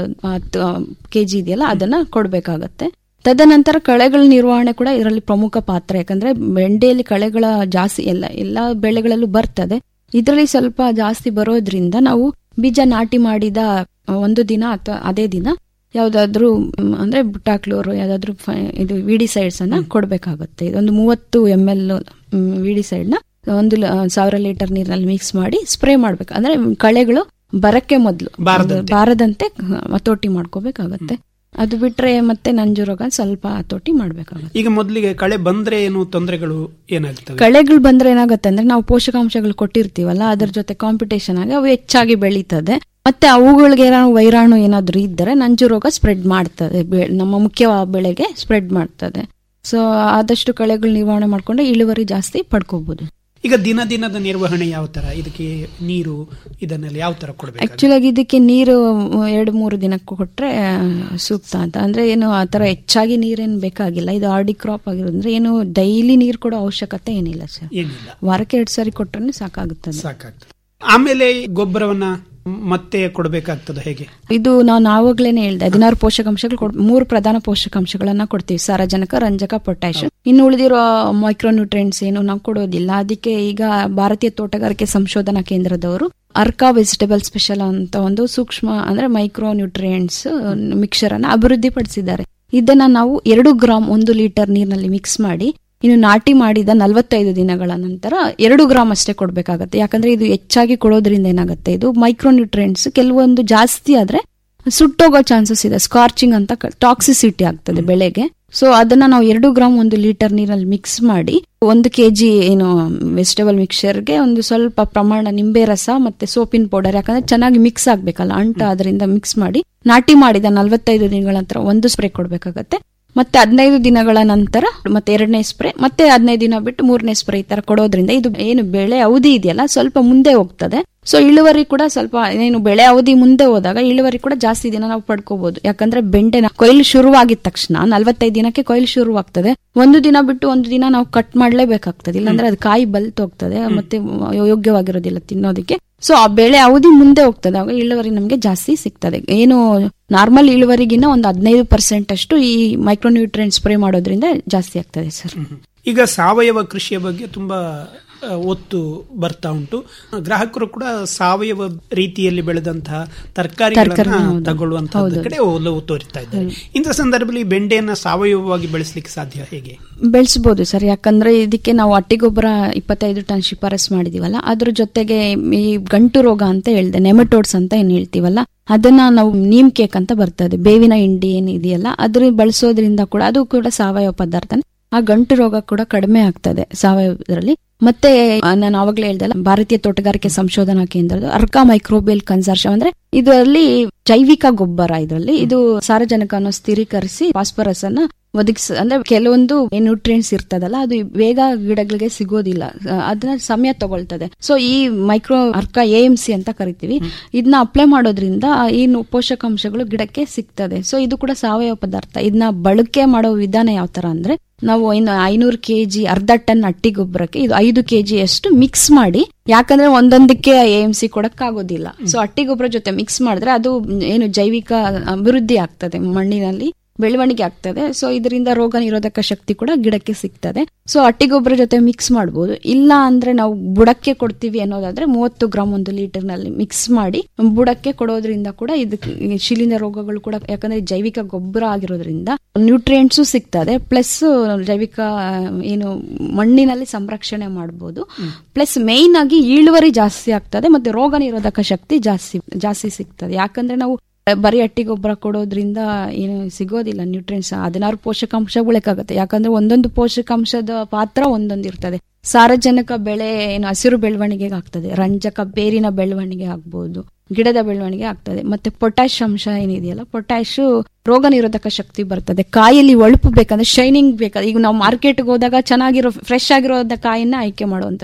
ಕೆಜಿ ಇದೆಯಲ್ಲ ಅದನ್ನ ಕೊಡಬೇಕಾಗತ್ತೆ ತದನಂತರ ಕಳೆಗಳ ನಿರ್ವಹಣೆ ಕೂಡ ಇದರಲ್ಲಿ ಪ್ರಮುಖ ಪಾತ್ರ ಯಾಕಂದ್ರೆ ಬೆಂಡೆಯಲ್ಲಿ ಕಳೆಗಳ ಜಾಸ್ತಿ ಎಲ್ಲ ಎಲ್ಲಾ ಬೆಳೆಗಳಲ್ಲೂ ಬರ್ತದೆ ಇದರಲ್ಲಿ ಸ್ವಲ್ಪ ಜಾಸ್ತಿ ಬರೋದ್ರಿಂದ ನಾವು ಬೀಜ ನಾಟಿ ಮಾಡಿದ ಒಂದು ದಿನ ಅಥವಾ ಅದೇ ದಿನ ಯಾವ್ದಾದ್ರು ಮ್, ಅಂದ್ರೆ ಬುಟಾಕ್ಲೋರು ಯಾವ್ದಾದ್ರು ಫ- ಇದು ವಿಡಿಸೈಡ್ಸ್ ಅನ್ನ ಕೊಡ್ಬೇಕಾಗುತ್ತೆ ಒಂದು ಮೂವತ್ತು ಎಂ ಎಲ್ ವಿಡಿಸೈಡ್ ನ ಒಂದು ಲ- ಸಾವಿರ ಲೀಟರ್ ನೀರಿನಲ್ಲಿ ಮಿಕ್ಸ್ ಮಾಡಿ ಸ್ಪ್ರೇ ಮಾಡ್ಬೇಕು ಅಂದ್ರೆ ಕಳೆಗಳು ಬರಕ್ಕೆ ಮೊದಲು ಬಾರದಂತೆ. ಬಾರದಂತೆ ಹತೋಟಿ ಮಾಡ್ಕೋಬೇಕಾಗತ್ತೆ ಅದು ಬಿಟ್ರೆ ಮತ್ತೆ ನಂಜು ರೋಗ ಸ್ವಲ್ಪ ಹತೋಟಿ ಮಾಡ್ಬೇಕಾಗತ್ತೆ ಈಗ ಮೊದಲಿಗೆ ಕಳೆ ಬಂದ್ರೆ ಏನು ತೊಂದರೆಗಳು ಏನಾಗ್ತವೆ ಕಳೆಗಳು ಬಂದ್ರೆ ಏನಾಗುತ್ತೆ ಅಂದ್ರೆ ನಾವು ಪೋಷಕಾಂಶಗಳು ಕೊಟ್ಟಿರ್ತೀವಲ್ಲ ಅದ್ರ ಜೊತೆ ಕಾಂಪಿಟೇಷನ್ ಆಗಿ ಅವು ಹೆಚ್ಚಾಗಿ ಬೆಳೀತದೆ ಮತ್ತೆ ಅವುಗಳಿಗೆ ಏನಾದ್ರು ವೈರಾಣು ಏನಾದ್ರೂ ಇದ್ದರೆ ನಂಜು ರೋಗ ಸ್ಪ್ರೆಡ್ ಮಾಡ್ತದೆ ಬೆ- ನಮ್ಮ ಮುಖ್ಯ ಬೆಳೆಗೆ ಸ್ಪ್ರೆಡ್ ಮಾಡ್ತದೆ ಸೊ ಆದಷ್ಟು ಕಳೆಗಳು ನಿರ್ವಹಣೆ ಮಾಡ್ಕೊಂಡ್ರೆ ಇಳುವರಿ ಜಾಸ್ತಿ ಪಡ್ಕೋಬಹುದು ಈಗ ದಿನ ದಿನದ ನಿರ್ವಹಣೆ ಯಾವ ತರ ಇದಕ್ಕೆ ನೀರು ಇದನ್ನೆಲ್ಲ ಯಾವ ತರ ಕೊಡಬೇಕು ಆಕ್ಚುಲ್ ಆಗಿ ಇದಕ್ಕೆ ನೀರು ಎರಡು ಮೂರು ದಿನಕ್ಕೆ ಕೊಟ್ರೆ ಆ, ಸೂಕ್ತ ಅಂತ ಅಂದ್ರೆ ಏನು ಆ ತರ ಹೆಚ್ಚಾಗಿ ನೀರೇನು ಬೇಕಾಗಿಲ್ಲ ಇದು ಆರ್ಡಿ ಕ್ರಾಪ್ ಆಗಿರೋದ್ರಿಂದ ಏನು ಡೈಲಿ ನೀರು ಕೊಡೋ ಅವಶ್ಯಕತೆ ಏನಿಲ್ಲ ಸರ್ ಏನಿಲ್ಲ ವಾರಕ್ಕೆ ಎರಡು ಸಾರಿ ಕೊಟ್ರೆ ಸಾಕಾಗುತ್ತದೆ ಸಾಕಾಗ್ತದೆ ಆಮೇಲೆ ಗೊಬ್ಬರವನ್ನ ಮತ್ತೆ ಕೊಡಬೇಕಾಗ್ತದೆ ಹೇಗೆ ಇದು ನಾನು ಆವಾಗ್ಲೇನೆ ಹೇಳ್ದೆ ಹದಿನಾರು ಪೋಷಕಾಂಶಗಳು ಕೊಡ್- ಮೂರು ಪ್ರಧಾನ ಪೋಷಕಾಂಶಗಳನ್ನ ಕೊಡ್ತೀವಿ ಸಾರಜನಕ ರಂಜಕ ಪೊಟ್ಯಾಷಿಯಂ ಇನ್ನು ಉಳಿದಿರೋ ಮೈಕ್ರೋನ್ಯೂಟ್ರಿಯೆಂಟ್ಸ್ ಏನು ನಾವು ಕೊಡೋದಿಲ್ಲ ಅದಕ್ಕೆ ಈಗ ಭಾರತೀಯ ತೋಟಗಾರಿಕೆ ಸಂಶೋಧನಾ ಕೇಂದ್ರದವರು ಅರ್ಕಾ ವೆಜಿಟೇಬಲ್ ಸ್ಪೆಷಲ್ ಅಂತ ಒಂದು ಸೂಕ್ಷ್ಮ ಅಂದ್ರೆ ಮೈಕ್ರೋ ನ್ಯೂಟ್ರಿಯೆಂಟ್ಸ್ ಮಿಕ್ಸರ್ ಅನ್ನ ಅಭಿವೃದ್ಧಿಪಡಿಸಿದ್ದಾರೆ ಇದನ್ನ ನಾವು ಎರಡು ಗ್ರಾಮ್ ಒಂದು ಲೀಟರ್ ನೀರಿನಲ್ಲಿ ಮಿಕ್ಸ್ ಮಾಡಿ ಇನ್ನು ನಾಟಿ ಮಾಡಿದ ನಲವತ್ತೈದು ದಿನಗಳ ನಂತರ ಎರಡು ಗ್ರಾಮ್ ಅಷ್ಟೇ ಕೊಡಬೇಕಾಗತ್ತೆ ಯಾಕಂದ್ರೆ ಇದು ಹೆಚ್ಚಾಗಿ ಕೊಡೋದ್ರಿಂದ ಏನಾಗುತ್ತೆ ಇದು ಮೈಕ್ರೋನ್ಯೂಟ್ರಿಯೆಂಟ್ಸ್ ಕೆಲವೊಂದು ಜಾಸ್ತಿ ಆದ್ರೆ ಸುಟ್ಟೋಗೋ ಚಾನ್ಸಸ್ ಇದೆ ಸ್ಕಾರ್ಚಿಂಗ್ ಅಂತ ಟಾಕ್ಸಿಸಿಟಿ ಆಗ್ತದೆ ಬೆಳೆಗೆ ಸೊ ಅದನ್ನ ನಾವು ಎರಡು ಗ್ರಾಮ್ ಒಂದು ಲೀಟರ್ ನೀರಲ್ಲಿ ಮಿಕ್ಸ್ ಮಾಡಿ ಒಂದು ಕೆಜಿ ಏನು ವೆಜಿಟೇಬಲ್ ಮಿಕ್ಸರ್ಗೆ ಒಂದು ಸ್ವಲ್ಪ ಪ್ರಮಾಣ ನಿಂಬೆ ರಸ ಮತ್ತೆ ಸೋಪಿನ ಪೌಡರ್ ಯಾಕಂದ್ರೆ ಚೆನ್ನಾಗಿ ಮಿಕ್ಸ್ ಆಗ್ಬೇಕಲ್ಲ ಅಂಟ ಅದರಿಂದ ಮಿಕ್ಸ್ ಮಾಡಿ ನಾಟಿ ಮಾಡಿದ ನಲವತ್ತೈದು ದಿನಗಳ ನಂತರ ಒಂದು ಸ್ಪ್ರೇ ಕೊಡ್ಬೇಕಾಗತ್ತೆ ಮತ್ತೆ ಹದಿನೈದು ದಿನಗಳ ನಂತರ ಮತ್ತೆ ಎರಡನೇ ಸ್ಪ್ರೇ ಮತ್ತೆ ಹದಿನೈದು ದಿನ ಬಿಟ್ಟು ಮೂರನೇ ಸ್ಪ್ರೇ ಈ ತರ ಕೊಡೋದ್ರಿಂದ ಇದು ಏನು ಬೆಳೆ ಅವಧಿ ಇದೆಯಲ್ಲ ಸ್ವಲ್ಪ ಮುಂದೆ ಹೋಗ್ತದೆ ಸೊ ಇಳುವರಿ ಕೂಡ ಸ್ವಲ್ಪ ಏನು ಬೆಳೆ ಅವಧಿ ಮುಂದೆ ಹೋದಾಗ ಇಳುವರಿ ಕೂಡ ಜಾಸ್ತಿ ದಿನ ನಾವು ಪಡ್ಕೋಬಹುದು ಯಾಕಂದ್ರೆ ಬೆಂಡೆ ಕೊಯ್ಲು ಶುರುವಾಗಿದ ತಕ್ಷಣ ನಲವತ್ತೈದು ದಿನಕ್ಕೆ ಕೊಯ್ಲು ಶುರುವಾಗ್ತದೆ ಒಂದು ದಿನ ಬಿಟ್ಟು ಒಂದು ದಿನ ನಾವು ಕಟ್ ಮಾಡ್ಲೇಬೇಕಾಗ್ತದೆ ಇಲ್ಲಾಂದ್ರೆ ಅದು ಕಾಯಿ ಬಲ್ತ್ ಹೋಗ್ತದೆ ಮತ್ತೆ ಯೋಗ್ಯವಾಗಿರೋದಿಲ್ಲ ತಿನ್ನೋದಕ್ಕೆ ಸೊ ಆ ಬೆಳೆ ಅವಧಿ ಮುಂದೆ ಹೋಗ್ತದೆ ಆಗ ಇಳುವರಿ ನಮಗೆ ಜಾಸ್ತಿ ಸಿಗ್ತದೆ ಏನು ನಾರ್ಮಲ್ ಇಳುವರಿಗಿನ್ನ ಒಂದು ಹದಿನೈದು ಪರ್ಸೆಂಟ್ ಅಷ್ಟು ಈ ಮೈಕ್ರೋನ್ಯೂಟ್ರಿಯೆಂಟ್ ಸ್ಪ್ರೇ ಮಾಡೋದ್ರಿಂದ ಜಾಸ್ತಿ ಆಗ್ತದೆ ಸರ್ ಈಗ ಸಾವಯವ ಕೃಷಿಯ ಬಗ್ಗೆ ತುಂಬಾ ಆ, ಒತ್ತು ಬರ್ತಾ ಉಂಟು ಗ್ರಾಹಕರು ಕೂಡ ಸಾವಯವ ರೀತಿಯಲ್ಲಿ ಬೆಳೆದಂತಹ ತರಕಾರಿಗಳನ್ನ ತರಕಾರಿ, ಹೌದು. ತಗೊಳ್ಳುವಂತಹ ಹೌದು. ಕಡೆ ಒಲವು ತೋರಿಸ್ತಾ ಇದ್ದಾರೆ ಇಂಥ ಸಂದರ್ಭದಲ್ಲಿ ಬೆಂಡೆಯನ್ನ ಸಾವಯವವಾಗಿ ಬೆಳೆಸಲಿಕ್ಕೆ ಸಾಧ್ಯ ಹೇಗೆ ಬೆಳೆಸಬಹುದು ಸರ್ ಯಾಕಂದ್ರೆ ಇದಕ್ಕೆ ನಾವು ಹಟ್ಟಿ ಗೊಬ್ಬರ ಇಪ್ಪತ್ತೈದು ಟನ್ ಶಿಫಾರಸ್ ಮಾಡಿದೀವಲ್ಲ ಅದ್ರ ಜೊತೆಗೆ ಈ ಗಂಟು ರೋಗ ಅಂತ ಹೇಳ್ದೆ ನೆಮಟೋಡ್ಸ್ ಅಂತ ಏನ್ ಹೇಳ್ತೀವಲ್ಲ ಅದನ್ನ ನಾವು ನೀಮ್ ಕೇಕ್ ಅಂತ ಬರ್ತದೆ ಬೇವಿನ ಹಿಂಡಿ ಏನಿದೆಯಲ್ಲ ಅದ್ರ ಬಳಸೋದ್ರಿಂದ ಕೂಡ ಅದು ಕೂಡ ಸಾವಯವ ಪದಾರ್ಥನೇ ಆ ಗಂಟು ರೋಗ ಕೂಡ ಕಡಿಮೆ ಆಗ್ತದೆ ಸಾವಯವದಲ್ಲಿ ಮತ್ತೆ ಆ, ನಾನು ಆವಾಗಲೇ ಹೇಳ್ದಲ್ಲ ಭಾರತೀಯ ತೋಟಗಾರಿಕೆ ಸಂಶೋಧನಾ ಕೇಂದ್ರದ ಅರ್ಕಾ ಮೈಕ್ರೋಬಿಯಲ್ ಕನ್ಸರ್ಷನ್ ಅಂದ್ರೆ ಇದರಲ್ಲಿ ಜೈವಿಕ ಗೊಬ್ಬರ ಇದರಲ್ಲಿ ಇದು ಸಾರಜನಕವನ್ನು ಸ್ಥಿರೀಕರಿಸಿ ಫಾಸ್ಫರಸ್ ಅನ್ನ ಒದಗಿಸ ಅಂದ್ರೆ ಕೆಲವೊಂದು ನ್ಯೂಟ್ರಿಯೆಂಟ್ಸ್ ಇರ್ತದಲ್ಲ ಅದು ಬೇಗ ಗಿಡಗಳಿಗೆ ಸಿಗೋದಿಲ್ಲ ಆ, ಅದನ್ನ ಸಮಯ ತಗೊಳ್ತದೆ ಸೊ ಈ micro Arka A M C ಅಂತ ಕರಿತೀವಿ ಇದನ್ನ ಅಪ್ಲೈ ಮಾಡೋದ್ರಿಂದ ಏನು ಪೋಷಕಾಂಶಗಳು ಗಿಡಕ್ಕೆ ಸಿಗ್ತದೆ ಸೊ ಇದು ಕೂಡ ಸಾವಯವ ಪದಾರ್ಥ ಇದನ್ನ ಬಳಕೆ ಮಾಡೋ ವಿಧಾನ ಯಾವ ತರ ಅಂದ್ರೆ ನಾವು ಇನ್ನು ಐನೂರು ಕೆಜಿ ಅರ್ಧ ಟನ್ ಅಟ್ಟಿ ಗೊಬ್ಬರಕ್ಕೆ ಇದು ಐದು ಕೆಜಿ ಅಷ್ಟು ಮಿಕ್ಸ್ ಮಾಡಿ ಯಾಕಂದ್ರೆ ಒಂದೊಂದಕ್ಕೆ ಎ ಎಂ ಸಿ ಕೊಡಕ್ಕಾಗೋದಿಲ್ಲ ಸೊ ಅಟ್ಟಿ ಗೊಬ್ಬರ ಜೊತೆ ಮಿಕ್ಸ್ ಮಾಡಿದ್ರೆ ಅದು ಏನು ಜೈವಿಕ ಅಭಿವೃದ್ಧಿ ಆಗ್ತದೆ ಮಣ್ಣಿನಲ್ಲಿ ಬೆಳವಣಿಗೆ ಆಗ್ತದೆ ಸೊ ಇದರಿಂದ ರೋಗ ನಿರೋಧಕ ಶಕ್ತಿ ಕೂಡ ಗಿಡಕ್ಕೆ ಸಿಗ್ತದೆ ಸೊ ಹಟ್ಟಿ ಗೊಬ್ಬರ ಜೊತೆ ಮಿಕ್ಸ್ ಮಾಡಬಹುದು ಇಲ್ಲ ಅಂದ್ರೆ ನಾವು ಬುಡಕ್ಕೆ ಕೊಡ್ತೀವಿ ಅನ್ನೋದಾದ್ರೆ ಮೂವತ್ತು ಗ್ರಾಮ್ ಒಂದು ಲೀಟರ್ ನಲ್ಲಿ ಮಿಕ್ಸ್ ಮಾಡಿ ಬುಡಕ್ಕೆ ಕೊಡೋದ್ರಿಂದ ಕೂಡ ಇದಕ್ಕೆ ಈ ಶಿಲೀಂಧ್ರ ರೋಗಗಳು ಕೂಡ ಯಾಕಂದ್ರೆ ಜೈವಿಕ ಗೊಬ್ಬರ ಆಗಿರೋದ್ರಿಂದ ನ್ಯೂಟ್ರಿಯೆಂಟ್ಸು ಸಿಗ್ತದೆ ಪ್ಲಸ್ ಜೈವಿಕ ಆ, ಏನು ಮಣ್ಣಿನಲ್ಲಿ ಸಂರಕ್ಷಣೆ ಮಾಡಬಹುದು ಪ್ಲಸ್ ಮೇಯ್ನ್ ಆಗಿ ಇಳುವರಿ ಜಾಸ್ತಿ ಆಗ್ತದೆ ಮತ್ತೆ ರೋಗ ನಿರೋಧಕ ಶಕ್ತಿ ಜಾಸ್ತಿ ಜಾಸ್ತಿ ಸಿಗ್ತದೆ ಯಾಕಂದ್ರೆ ನಾವು ಬರೀ ಹಟ್ಟಿ ಗೊಬ್ಬರ ಕೊಡೋದ್ರಿಂದ ಏನು ಸಿಗೋದಿಲ್ಲ ನ್ಯೂಟ್ರಿಯೆಂಟ್ಸ್ ಹದಿನಾರು ಪೋಷಕಾಂಶ ಉಳಿಕಾಗುತ್ತೆ ಯಾಕಂದ್ರೆ ಒಂದೊಂದು ಪೋಷಕಾಂಶದ ಪಾತ್ರ ಒಂದೊಂದು ಇರ್ತದೆ ಸಾರಜನಕ ಬೆಳೆ ಏನು ಹಸಿರು ಬೆಳವಣಿಗೆಗೆ ಆಗ್ತದೆ ರಂಜಕ ಬೇರಿನ ಬೆಳವಣಿಗೆ ಆಗ್ಬಹುದು ಗಿಡದ ಬೆಳವಣಿಗೆ ಆಗ್ತದೆ ಮತ್ತೆ ಪೊಟ್ಯಾಶ್ ಅಂಶ ಏನಿದೆಯಲ್ಲ ಪೊಟ್ಯಾಶ್ ರೋಗ ನಿರೋಧಕ ಶಕ್ತಿ ಬರ್ತದೆ ಕಾಯಲ್ಲಿ ಒಳುಪು ಬೇಕಂದ್ರೆ ಶೈನಿಂಗ್ ಬೇಕಾದ್ರೆ ಈಗ ನಾವು ಮಾರ್ಕೆಟ್ಗೆ ಹೋದಾಗ ಚೆನ್ನಾಗಿರೋ ಫ್ರೆಶ್ ಆಗಿರೋ ಕಾಯಿನ ಆಯ್ಕೆ ಮಾಡುವಂಥದ್ದು ಸೊ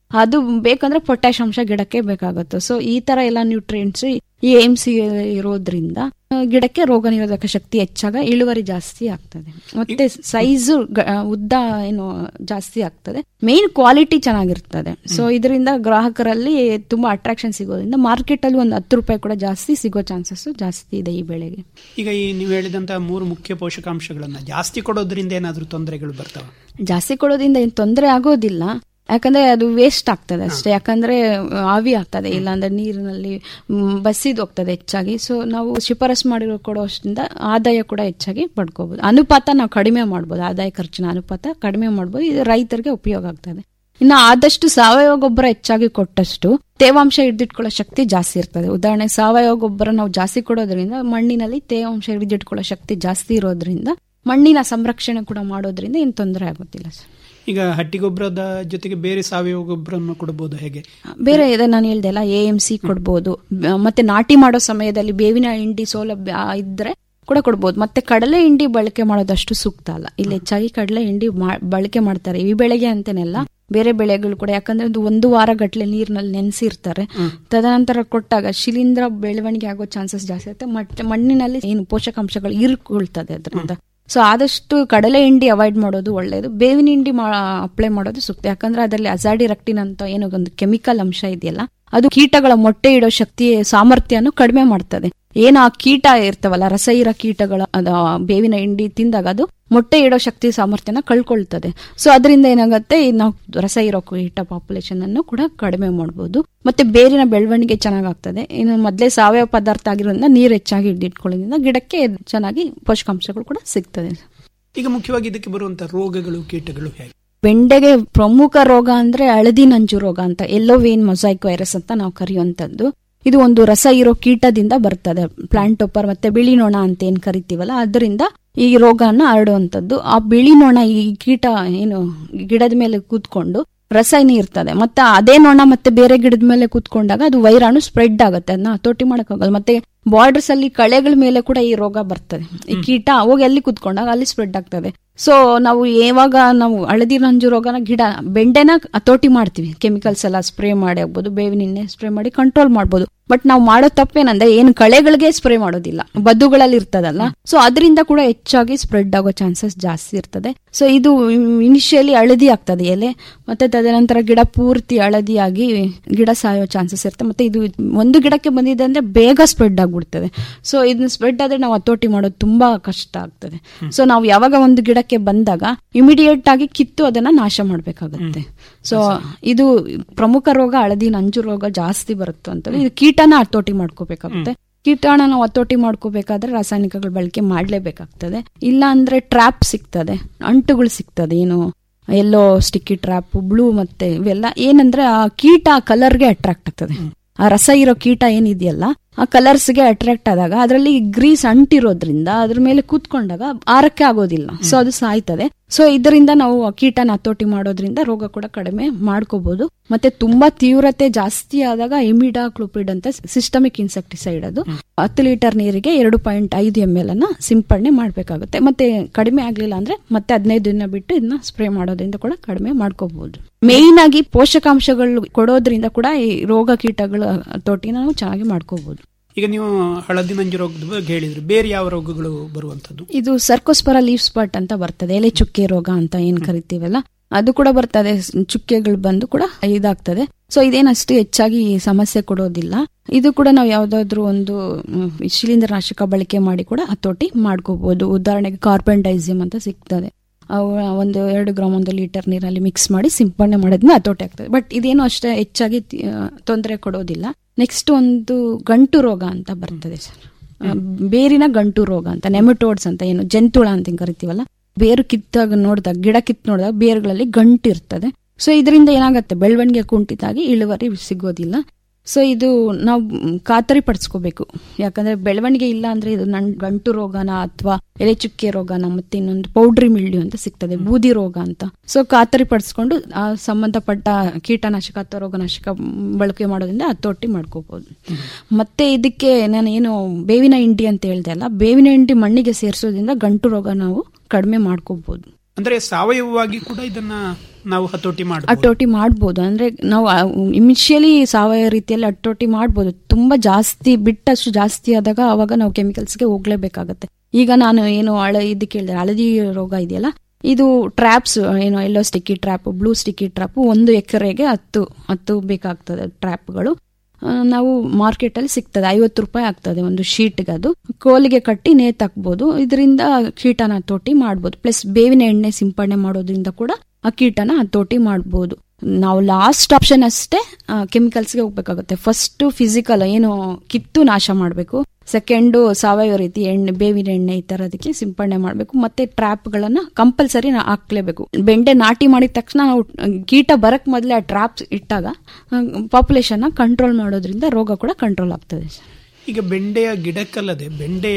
ಅದು ಬೇಕಂದ್ರೆ ಪೊಟ್ಯಾಶ್ ಅಂಶ ಗಿಡಕ್ಕೆ ಬೇಕಾಗುತ್ತೆ ಸೊ ಈ ತರ ಎಲ್ಲ ನ್ಯೂಟ್ರಿಯೆಂಟ್ಸ್ ಈ ಎಂ ಸಿ ಇರೋದ್ರಿಂದ ಆ, ಗಿಡಕ್ಕೆ ರೋಗ ನಿರೋಧಕ ಶಕ್ತಿ ಹೆಚ್ಚಾಗ ಇಳುವರಿ ಜಾಸ್ತಿ ಆಗ್ತದೆ ಮತ್ತೆ ಸೈಜು ಉದ್ದ ಏನು ಜಾಸ್ತಿ ಆಗ್ತದೆ ಮೇನ್ ಕ್ವಾಲಿಟಿ ಚೆನ್ನಾಗಿರ್ತದೆ ಸೊ ಇದರಿಂದ ಗ್ರಾಹಕರಲ್ಲಿ ತುಂಬಾ ಅಟ್ರಾಕ್ಷನ್ ಸಿಗೋದ್ರಿಂದ ಮಾರ್ಕೆಟ್ ಅಲ್ಲಿ ಒಂದು ಹತ್ತು ರೂಪಾಯಿ ಕೂಡ ಜಾಸ್ತಿ ಸಿಗೋ ಚಾನ್ಸಸ್ ಜಾಸ್ತಿ ಇದೆ ಈ ಬೆಳೆಗೆ ಈಗ ಈ ನೀವು ಹೇಳಿದಂತಹ ಮೂರು ಮುಖ್ಯ ಪೋಷಕಾಂಶಗಳನ್ನ ಜಾಸ್ತಿ ಕೊಡೋದ್ರಿಂದ ಏನಾದ್ರೂ ತೊಂದರೆಗಳು ಬರ್ತಾವ ಜಾಸ್ತಿ ಕೊಡೋದ್ರಿಂದ ಏನು ತೊಂದರೆ ಆಗೋದಿಲ್ಲ ಯಾಕಂದ್ರೆ ಅದು ವೇಸ್ಟ್ ಆಗ್ತದೆ ಅಷ್ಟೇ ಯಾಕಂದ್ರೆ ಆ, ಆವಿ ಆಗ್ತದೆ ಇಲ್ಲಾಂದ್ರೆ ನೀರಿನಲ್ಲಿ ಮ್, ಬಸಿದು ಹೋಗ್ತದೆ ಹೆಚ್ಚಾಗಿ ಸೊ ನಾವು ಶಿಫಾರಸ್ ಮಾಡಿರೋ ಕೊಡೋಷ್ಟಿಂದ ಆದಾಯ ಕೂಡ ಹೆಚ್ಚಾಗಿ ಪಡ್ಕೋಬಹುದು ಅನುಪಾತ ನಾವು ಕಡಿಮೆ ಮಾಡ್ಬೋದು ಆದಾಯ ಖರ್ಚಿನ ಅನುಪಾತ ಕಡಿಮೆ ಮಾಡ್ಬೋದು ಇದು ರೈತರಿಗೆ ಉಪಯೋಗ ಆಗ್ತದೆ ಇನ್ನು ಆದಷ್ಟು ಸಾವಯವ ಗೊಬ್ಬರ ಹೆಚ್ಚಾಗಿ ಕೊಟ್ಟಷ್ಟು ತೇವಾಂಶ ಹಿಡಿದಿಟ್ಕೊಳ್ಳೋ ಶಕ್ತಿ ಜಾಸ್ತಿ ಇರ್ತದೆ ಉದಾಹರಣೆ ಸಾವಯವ ಗೊಬ್ಬರ ನಾವು ಜಾಸ್ತಿ ಕೊಡೋದ್ರಿಂದ ಮಣ್ಣಿನಲ್ಲಿ ತೇವಾಂಶ ಹಿಡಿದಿಟ್ಕೊಳ್ಳೋ ಶಕ್ತಿ ಜಾಸ್ತಿ ಇರೋದ್ರಿಂದ ಮಣ್ಣಿನ ಸಂರಕ್ಷಣೆ ಕೂಡ ಮಾಡೋದ್ರಿಂದ ಏನು ತೊಂದರೆ ಆಗೋದಿಲ್ಲ ಸರ್ ಈಗ ಹಟ್ಟಿ ಗೊಬ್ಬರದ ಜೊತೆಗೆ ಬೇರೆ ಸಾವಯವ ಗೊಬ್ಬರವನ್ನು ಕೊಡಬಹುದು ಹೇಗೆ ಬೇರೆ ಇದೆ ನಾನು ಹೇಳ್ದೆಲ್ಲ ಎ ಎಂ ಸಿ ಕೊಡ್ಬೋದು ಬ- ಮತ್ತೆ ನಾಟಿ ಮಾಡೋ ಸಮಯದಲ್ಲಿ ಬೇವಿನ ಹಿಂಡಿ ಸೌಲಭ್ಯ ಇದ್ರೆ ಕೂಡ ಕೊಡ್ಬೋದು ಮತ್ತೆ ಕಡಲೆ ಹಿಂಡಿ ಬಳಕೆ ಮಾಡೋದಷ್ಟು ಸೂಕ್ತ ಅಲ್ಲ ಇಲ್ಲಿ ಹೆಚ್ಚಾಗಿ ಕಡಲೆ ಹಿಂಡಿ ಮಾ- ಬಳಕೆ ಮಾಡ್ತಾರೆ ಈ ಬೆಳೆಗೆ ಅಂತೇನೆಲ್ಲ ಬೇರೆ ಬೆಳೆಗಳು ಕೂಡ ಯಾಕಂದ್ರೆ ಒಂದು ಒಂದು ವಾರ ಗಟ್ಲೆ ನೀರಿನಲ್ಲಿ ನೆನೆಸಿರ್ತಾರೆ ತದನಂತರ ಕೊಟ್ಟಾಗ ಶಿಲೀಂಧ್ರ ಬೆಳವಣಿಗೆ ಆಗೋ ಚಾನ್ಸಸ್ ಜಾಸ್ತಿ ಇರುತ್ತೆ ಮತ್ತೆ ಮಣ್ಣಿನಲ್ಲಿ ಏನು ಪೋಷಕಾಂಶಗಳು ಇರ್ಕೊಳ್ತದೆ ಅದರಿಂದ ಸೊ ಆದಷ್ಟು ಕಡಲೆ ಹಿಂಡಿ ಅವಾಯ್ಡ್ ಮಾಡೋದು ಒಳ್ಳೆಯದು ಬೇವಿನ ಹಿಂಡಿ ಅಪ್ಲೈ ಮಾಡೋದು ಸೂಕ್ತ ಯಾಕಂದ್ರೆ ಅದರಲ್ಲಿ ಅಜಾಡಿ ರಕ್ಟಿನ್ ಅಂತ ಏನೋ ಒಂದು ಕೆಮಿಕಲ್ ಅಂಶ ಇದೆಯಲ್ಲ ಅದು ಕೀಟಗಳ ಮೊಟ್ಟೆ ಇಡೋ ಶಕ್ತಿ ಸಾಮರ್ಥ್ಯನು ಕಡಿಮೆ ಮಾಡ್ತದೆ ಏನು ಆ ಕೀಟ ಇರ್ತವಲ್ಲ ರಸಹೀರ ಕೀಟಗಳ ಅದ ಬೇವಿನ ಹಿಂಡಿ ತಿಂದಾಗ ಅದು ಮೊಟ್ಟೆ ಇಡೋ ಶಕ್ತಿ ಸಾಮರ್ಥ್ಯನ ಕಳ್ಕೊಳ್ತದೆ ಸೊ ಅದರಿಂದ ಏನಾಗುತ್ತೆ ಈ ನಾವು ರಸ ಇರೋ ಕೀಟ ಪಾಪ್ಯುಲೇಷನ್ ಅನ್ನು ಕೂಡ ಕಡಿಮೆ ಮಾಡಬಹುದು ಮತ್ತೆ ಬೇರಿನ ಬೆಳವಣಿಗೆ ಚೆನ್ನಾಗಾಗ್ತದೆ ಇನ್ನು ಮೊದಲೇ ಸಾವಯವ ಪದಾರ್ಥ ಆಗಿರೋದ್ರಿಂದ ನೀರು ಹೆಚ್ಚಾಗಿ ಹಿಡಿದಿಟ್ಕೊಳ್ಳೋದ್ರಿಂದ ಗಿಡಕ್ಕೆ ಚೆನ್ನಾಗಿ ಪೋಷಕಾಂಶಗಳು ಕೂಡ ಸಿಗ್ತದೆ ಈಗ ಮುಖ್ಯವಾಗಿ ಇದಕ್ಕೆ ಬರುವಂತಹ ರೋಗಗಳು ಕೀಟಗಳು ಹೇಗೆ ಬೆಂಡೆಗೆ ಪ್ರಮುಖ ರೋಗ ಅಂದ್ರೆ ಹಳದಿ ನಂಜು ರೋಗ ಅಂತ ಎಲ್ಲೋ ವೇನ್ ಮೊಸೈಕ್ ವೈರಸ್ ಅಂತ ನಾವು ಕರೆಯುವಂತದ್ದು ಇದು ಒಂದು ರಸ ಇರೋ ಕೀಟದಿಂದ ಬರ್ತದೆ ಪ್ಲಾಂಟೋಪರ್ ಮತ್ತೆ ಬಿಳಿ ನೊಣ ಅಂತ ಏನ್ ಕರಿತೀವಲ್ಲ ಅದರಿಂದ ಈ ರೋಗನ ಹರಡುವಂತದ್ದು ಆ ಬಿಳಿ ನೊಣ ಈ ಕೀಟ ಏನು ಗಿಡದ ಮೇಲೆ ಕೂತ್ಕೊಂಡು ರಸಾಯನ ಇರ್ತದೆ ಮತ್ತೆ ಅದೇ ನೊಣ ಮತ್ತೆ ಬೇರೆ ಗಿಡದ ಮೇಲೆ ಕೂತ್ಕೊಂಡಾಗ ಅದು ವೈರಾಣು ಸ್ಪ್ರೆಡ್ ಆಗುತ್ತೆ ಅದನ್ನ ಹತೋಟಿ ಮಾಡಕ್ಕಾಗಲ್ಲ ಮತ್ತೆ ಬಾರ್ಡರ್ಸ್ ಅಲ್ಲಿ ಕಳೆಗಳ ಮೇಲೆ ಕೂಡ ಈ ರೋಗ ಬರ್ತದೆ ಈ ಕೀಟ ಹೋಗಿ ಅಲ್ಲಿ ಕೂತ್ಕೊಂಡಾಗ ಅಲ್ಲಿ ಸ್ಪ್ರೆಡ್ ಆಗ್ತದೆ ಸೊ ನಾವು ಯಾವಾಗ ನಾವು ಹಳದಿ ನಂಜು ರೋಗನ ಗಿಡ ಬೆಂಡೆನ ಹತೋಟಿ ಮಾಡ್ತೀವಿ ಕೆಮಿಕಲ್ಸ್ ಎಲ್ಲ ಸ್ಪ್ರೇ ಮಾಡಿ ಆಗ್ಬೋದು ಬೇವಿನ ಎಣ್ಣೆ ಸ್ಪ್ರೇ ಮಾಡಿ ಕಂಟ್ರೋಲ್ ಮಾಡ್ಬೋದು ಬಟ್ ನಾವು ಮಾಡೋ ತಪ್ಪೇನಂದ್ರೆ ಏನು ಕಳೆಗಳಿಗೆ ಸ್ಪ್ರೇ ಮಾಡೋದಿಲ್ಲ ಬದುಗಳಲ್ಲಿ ಇರ್ತದಲ್ಲ ಸೊ ಅದರಿಂದ ಕೂಡ ಹೆಚ್ಚಾಗಿ ಸ್ಪ್ರೆಡ್ ಆಗೋ ಚಾನ್ಸಸ್ ಜಾಸ್ತಿ ಇರ್ತದೆ ಸೊ ಇದು ಇನಿಷಿಯಲಿ ಹಳದಿ ಆಗ್ತದೆ ಎಲೆ ಮತ್ತೆ ತದನಂತರ ಗಿಡ ಪೂರ್ತಿ ಹಳದಿಯಾಗಿ ಗಿಡ ಸಾಯೋ ಚಾನ್ಸಸ್ ಇರುತ್ತೆ ಮತ್ತೆ ಇದು ಒಂದು ಗಿಡಕ್ಕೆ ಬಂದಿದೆ ಅಂದ್ರೆ ಬೇಗ ಸ್ಪ್ರೆಡ್ ಆಗ್ಬಿಡ್ತದೆ ಸೊ ಇದನ್ನ ಸ್ಪ್ರೆಡ್ ಆದ್ರೆ ನಾವು ಹತೋಟಿ ಮಾಡೋದು ತುಂಬಾ ಕಷ್ಟ ಆಗ್ತದೆ ಸೊ ನಾವು ಯಾವಾಗ ಒಂದು ಗಿಡಕ್ಕೆ ಬಂದಾಗ ಇಮಿಡಿಯೇಟ್ ಆಗಿ ಕಿತ್ತು ಅದನ್ನ ನಾಶ ಮಾಡ್ಬೇಕಾಗತ್ತೆ ಸೊ ಇದು ಪ್ರಮುಖ ರೋಗ ಹಳದಿ ನಂಜು ರೋಗ ಜಾಸ್ತಿ ಬರುತ್ತೆ ಅಂತ ಇದು ಕೀಟನ ಹತೋಟಿ ಮಾಡ್ಕೋಬೇಕಾಗುತ್ತೆ ಕೀಟಾಣ ನಾವು ಹತೋಟಿ ಮಾಡ್ಕೋಬೇಕಾದ್ರೆ ರಾಸಾಯನಿಕಗಳ ಬಳಕೆ ಮಾಡ್ಲೇಬೇಕಾಗ್ತದೆ ಇಲ್ಲ ಅಂದ್ರೆ ಟ್ರ್ಯಾಪ್ ಸಿಗ್ತದೆ ಅಂಟುಗಳು ಸಿಗ್ತದೆ ಏನು ಎಲ್ಲೋ ಸ್ಟಿಕ್ಕಿ ಟ್ರ್ಯಾಪ್ ಬ್ಲೂ ಮತ್ತೆ ಇವೆಲ್ಲ ಏನಂದ್ರೆ ಆ ಕೀಟ ಕಲರ್ಗೆ ಅಟ್ರಾಕ್ಟ್ ಆಗ್ತದೆ ಆ ರಸ ಇರೋ ಕೀಟ ಏನಿದೆಯಲ್ಲ ಆ ಕಲರ್ಸ್ಗೆ ಅಟ್ರಾಕ್ಟ್ ಆದಾಗ ಅದರಲ್ಲಿ ಗ್ರೀಸ್ ಅಂಟಿರೋದ್ರಿಂದ ಅದ್ರ ಮೇಲೆ ಕೂತ್ಕೊಂಡಾಗ ಆರಕ್ಕೆ ಆಗೋದಿಲ್ಲ ಸೊ ಅದು ಸಾಯ್ತದೆ ಸೊ ಇದರಿಂದ ನಾವು ಆ ಕೀಟನ ಹತೋಟಿ ಮಾಡೋದ್ರಿಂದ ರೋಗ ಕೂಡ ಕಡಿಮೆ ಮಾಡ್ಕೋಬಹುದು ಮತ್ತೆ ತುಂಬಾ ತೀವ್ರತೆ ಜಾಸ್ತಿ ಆದಾಗ ಇಮಿಡಾ ಕ್ಲೋಪಿಡ್ ಅಂತ ಸಿಸ್ಟಮಿಕ್ ಇನ್ಸೆಕ್ಟಿಸೈಡ್ ಅದು ಹತ್ತು ಲೀಟರ್ ನೀರಿಗೆ ಎರಡು ಪಾಯಿಂಟ್ ಐದು ಎಂ ಎಲ್ ಅನ್ನ ಸಿಂಪಡಣೆ ಮಾಡಬೇಕಾಗುತ್ತೆ ಮತ್ತೆ ಕಡಿಮೆ ಆಗ್ಲಿಲ್ಲ ಅಂದ್ರೆ ಮತ್ತೆ ಹದಿನೈದು ದಿನ ಬಿಟ್ಟು ಇದನ್ನ ಸ್ಪ್ರೇ ಮಾಡೋದ್ರಿಂದ ಕೂಡ ಕಡಿಮೆ ಮಾಡ್ಕೋಬಹುದು ಮೇನ್ ಆಗಿ ಪೋಷಕಾಂಶಗಳು ಕೊಡೋದ್ರಿಂದ ಕೂಡ ಈ ರೋಗ ಕೀಟಗಳ ಹತೋಟಿನ ನಾವು ಚೆನ್ನಾಗಿ ಮಾಡ್ಕೋಬಹುದು ಈಗ ನೀವು ಹಳದಿ ನಂಜು ರೋಗದ ಬಗ್ಗೆ ಹೇಳಿದ್ರಿ ಬೇರೆ ಯಾವ ರೋಗಗಳು ಬರುವಂತದ್ದು ಇದು ಸರ್ಕೋಸ್ಪರ ಲೀಫ್ ಸ್ಪಾಟ್ ಅಂತ ಬರ್ತದೆ ಎಲೆ ಚುಕ್ಕೆ ರೋಗ ಅಂತ ಏನ್ ಕರಿತೀವಲ್ಲ ಅದು ಕೂಡ ಬರ್ತದೆ ಸ್- ಚುಕ್ಕೆಗಳು ಬಂದು ಕೂಡ ಇದಾಗ್ತದೆ ಸೊ ಇದೇನಷ್ಟು ಹೆಚ್ಚಾಗಿ ಸಮಸ್ಯೆ ಕೊಡೋದಿಲ್ಲ ಇದು ಕೂಡ ನಾವು ಯಾವ್ದಾದ್ರು ಒಂದು ಮ್, ಶಿಲೀಂಧ್ರನಾಶಕ ಬಳಕೆ ಮಾಡಿ ಕೂಡ ಹತೋಟಿ ಮಾಡ್ಕೋಬಹುದು ಉದಾಹರಣೆಗೆ ಕಾರ್ಬನ್ ಡೈಸಿಯಂ ಅಂತ ಸಿಗ್ತದೆ ಅವು ಒಂದು ಎರಡು ಗ್ರಾಮ್ ಒಂದು ಲೀಟರ್ ನೀರಲ್ಲಿ ಮಿಕ್ಸ್ ಮಾಡಿ ಸಿಂಪಡಣೆ ಮಾಡಿದ್ಮೇಲೆ ಹತೋಟಿ ಆಗ್ತದೆ ಬಟ್ ಇದೇನು ಅಷ್ಟೇ ಹೆಚ್ಚಾಗಿ ತೊಂದರೆ ಕೊಡೋದಿಲ್ಲ ನೆಕ್ಸ್ಟ್ ಒಂದು ಗಂಟು ರೋಗ ಅಂತ ಬರ್ತದೆ ಸರ್ ಆ, ಬೇರಿನ ಗಂಟು ರೋಗ ಅಂತ ನೆಮಟೋಡ್ಸ್ ಅಂತ ಏನು ಜಂತುಳ ಅಂತ ಹಿಂಗ್ ಕರಿತೀವಲ್ಲ ಬೇರು ಕಿತ್ತಾಗ ನೋಡಿದಾಗ ಗಿಡ ಕಿತ್ತು ನೋಡಿದಾಗ ಬೇರುಗಳಲ್ಲಿ ಗಂಟು ಇರ್ತದೆ ಸೊ ಇದರಿಂದ ಏನಾಗುತ್ತೆ ಬೆಳವಣಿಗೆ ಕುಂಠಿತಾಗಿ ಇಳುವರಿ ಸಿಗೋದಿಲ್ಲ ಸೊ ಇದು ನಾವು ಮ್, ಖಾತರಿ ಪಡಿಸ್ಕೋಬೇಕು ಯಾಕಂದ್ರೆ ಬೆಳವಣಿಗೆ ಇಲ್ಲ ಅಂದ್ರೆ ಇದು ನನ್ ಗಂಟು ರೋಗನ ಅಥವಾ ಎಲೆ ಚುಕ್ಕೆ ರೋಗನ ಮತ್ತೆ ಇನ್ನೊಂದು ಪೌಡ್ರಿ ಮಿಲ್ಡ್ಯೂ ಅಂತ ಸಿಗ್ತದೆ ಬೂದಿ ರೋಗ ಅಂತ ಸೊ ಖಾತರಿ ಪಡಿಸ್ಕೊಂಡು ಆ ಸಂಬಂಧಪಟ್ಟ ಕೀಟನಾಶಕ ಅಥವಾ ರೋಗನಾಶಕ ಮ್, ಬಳಕೆ ಮಾಡೋದ್ರಿಂದ ಹತೋಟಿ ಮಾಡ್ಕೋಬಹುದು ಮತ್ತೆ ಇದಕ್ಕೆ ನಾನು ಏನು ಬೇವಿನ ಹಿಂಡಿ ಅಂತ ಹೇಳ್ದೆ ಅಲ್ಲ ಬೇವಿನ ಹಿಂಡಿ ಮಣ್ಣಿಗೆ ಸೇರಿಸೋದ್ರಿಂದ ಗಂಟು ರೋಗ ನಾವು ಕಡಿಮೆ ಮಾಡ್ಕೋಬಹುದು ಅಂದ್ರೆ ಸಾವಯವವಾಗಿ ಕೂಡ ಇದನ್ನ ನಾವು ಹತೋಟಿ ಮಾಡಬಹುದು ಹತೋಟಿ ಮಾಡ್ಬೋದು ಅಂದ್ರೆ ನಾವು ಇಮಿಷಿಯಲಿ ಸಾವಯವ ರೀತಿಯಲ್ಲಿ ಹತೋಟಿ ಮಾಡ್ಬೋದು ತುಂಬಾ ಜಾಸ್ತಿ ಬಿಟ್ಟಷ್ಟು ಜಾಸ್ತಿ ಆದಾಗ ಅವಾಗ ನಾವು ಕೆಮಿಕಲ್ಸ್ಗೆ ಹೋಗ್ಲೇಬೇಕಾಗತ್ತೆ ಈಗ ನಾನು ಏನು ಹಳ ಇದು ಕೇಳಿದೆ ಹಳದಿ ರೋಗ ಇದೆಯಲ್ಲ ಇದು ಟ್ರ್ಯಾಪ್ಸ್ ಏನು yellow sticky trap blue sticky trap ಒಂದು ಎಕರೆಗೆ ಹತ್ತು ಹತ್ತು ಬೇಕಾಗ್ತದೆ ಟ್ರ್ಯಾಪ್ಗಳು ಆ, ನಾವು ಮಾರ್ಕೆಟ್ ಅಲ್ಲಿ ಸಿಗ್ತದೆ ಐವತ್ತು ರೂಪಾಯಿ ಆಗ್ತದೆ ಒಂದು ಶೀಟ್ಗೆ ಅದು ಕೋಲಿಗೆ ಕಟ್ಟಿ ನೇತ್ ಹಾಕ್ಬೋದು ಇದರಿಂದ ಕೀಟನ ಹತೋಟಿ ಮಾಡ್ಬೋದು ಪ್ಲಸ್ ಬೇವಿನ ಎಣ್ಣೆ ಸಿಂಪಡಣೆ ಮಾಡೋದ್ರಿಂದ ಕೂಡ ಆ ಕೀಟನ ಹತೋಟಿ ಮಾಡ್ಬೋದು ನಾವು ಲಾಸ್ಟ್ ಆಪ್ಷನ್ ಅಷ್ಟೇ ಕೆಮಿಕಲ್ಸ್ಗೆ ಹೋಗ್ಬೇಕಾಗುತ್ತೆ ಫಸ್ಟ್ ಫಿಸಿಕಲ್ ಏನು ಕಿತ್ತು ನಾಶ ಮಾಡಬೇಕು ಸೆಕೆಂಡು ಸಾವಯವ ರೀತಿ ಎಣ್ಣೆ ಬೇವಿನ ಎಣ್ಣೆ ಈ ತರದಕ್ಕೆ ಸಿಂಪಡಣೆ ಮಾಡಬೇಕು ಮತ್ತೆ ಟ್ರ್ಯಾಪ್ಗಳನ್ನ ಕಂಪಲ್ಸರಿ ಹಾಕ್ಲೇಬೇಕು ಬೆಂಡೆ ನಾಟಿ ಮಾಡಿದ ತಕ್ಷಣ ನಾವು ಕೀಟ ಬರಕ್ ಮೊದಲೇ ಆ ಟ್ರ್ಯಾಪ್ ಇಟ್ಟಾಗ ಪಾಪ್ಯುಲೇಷನ್ ಕಂಟ್ರೋಲ್ ಮಾಡೋದ್ರಿಂದ ರೋಗ ಕೂಡ ಕಂಟ್ರೋಲ್ ಆಗ್ತದೆ ಈಗ ಬೆಂಡೆಯ ಗಿಡಕ್ಕಲ್ಲದೆ ಬೆಂಡೆ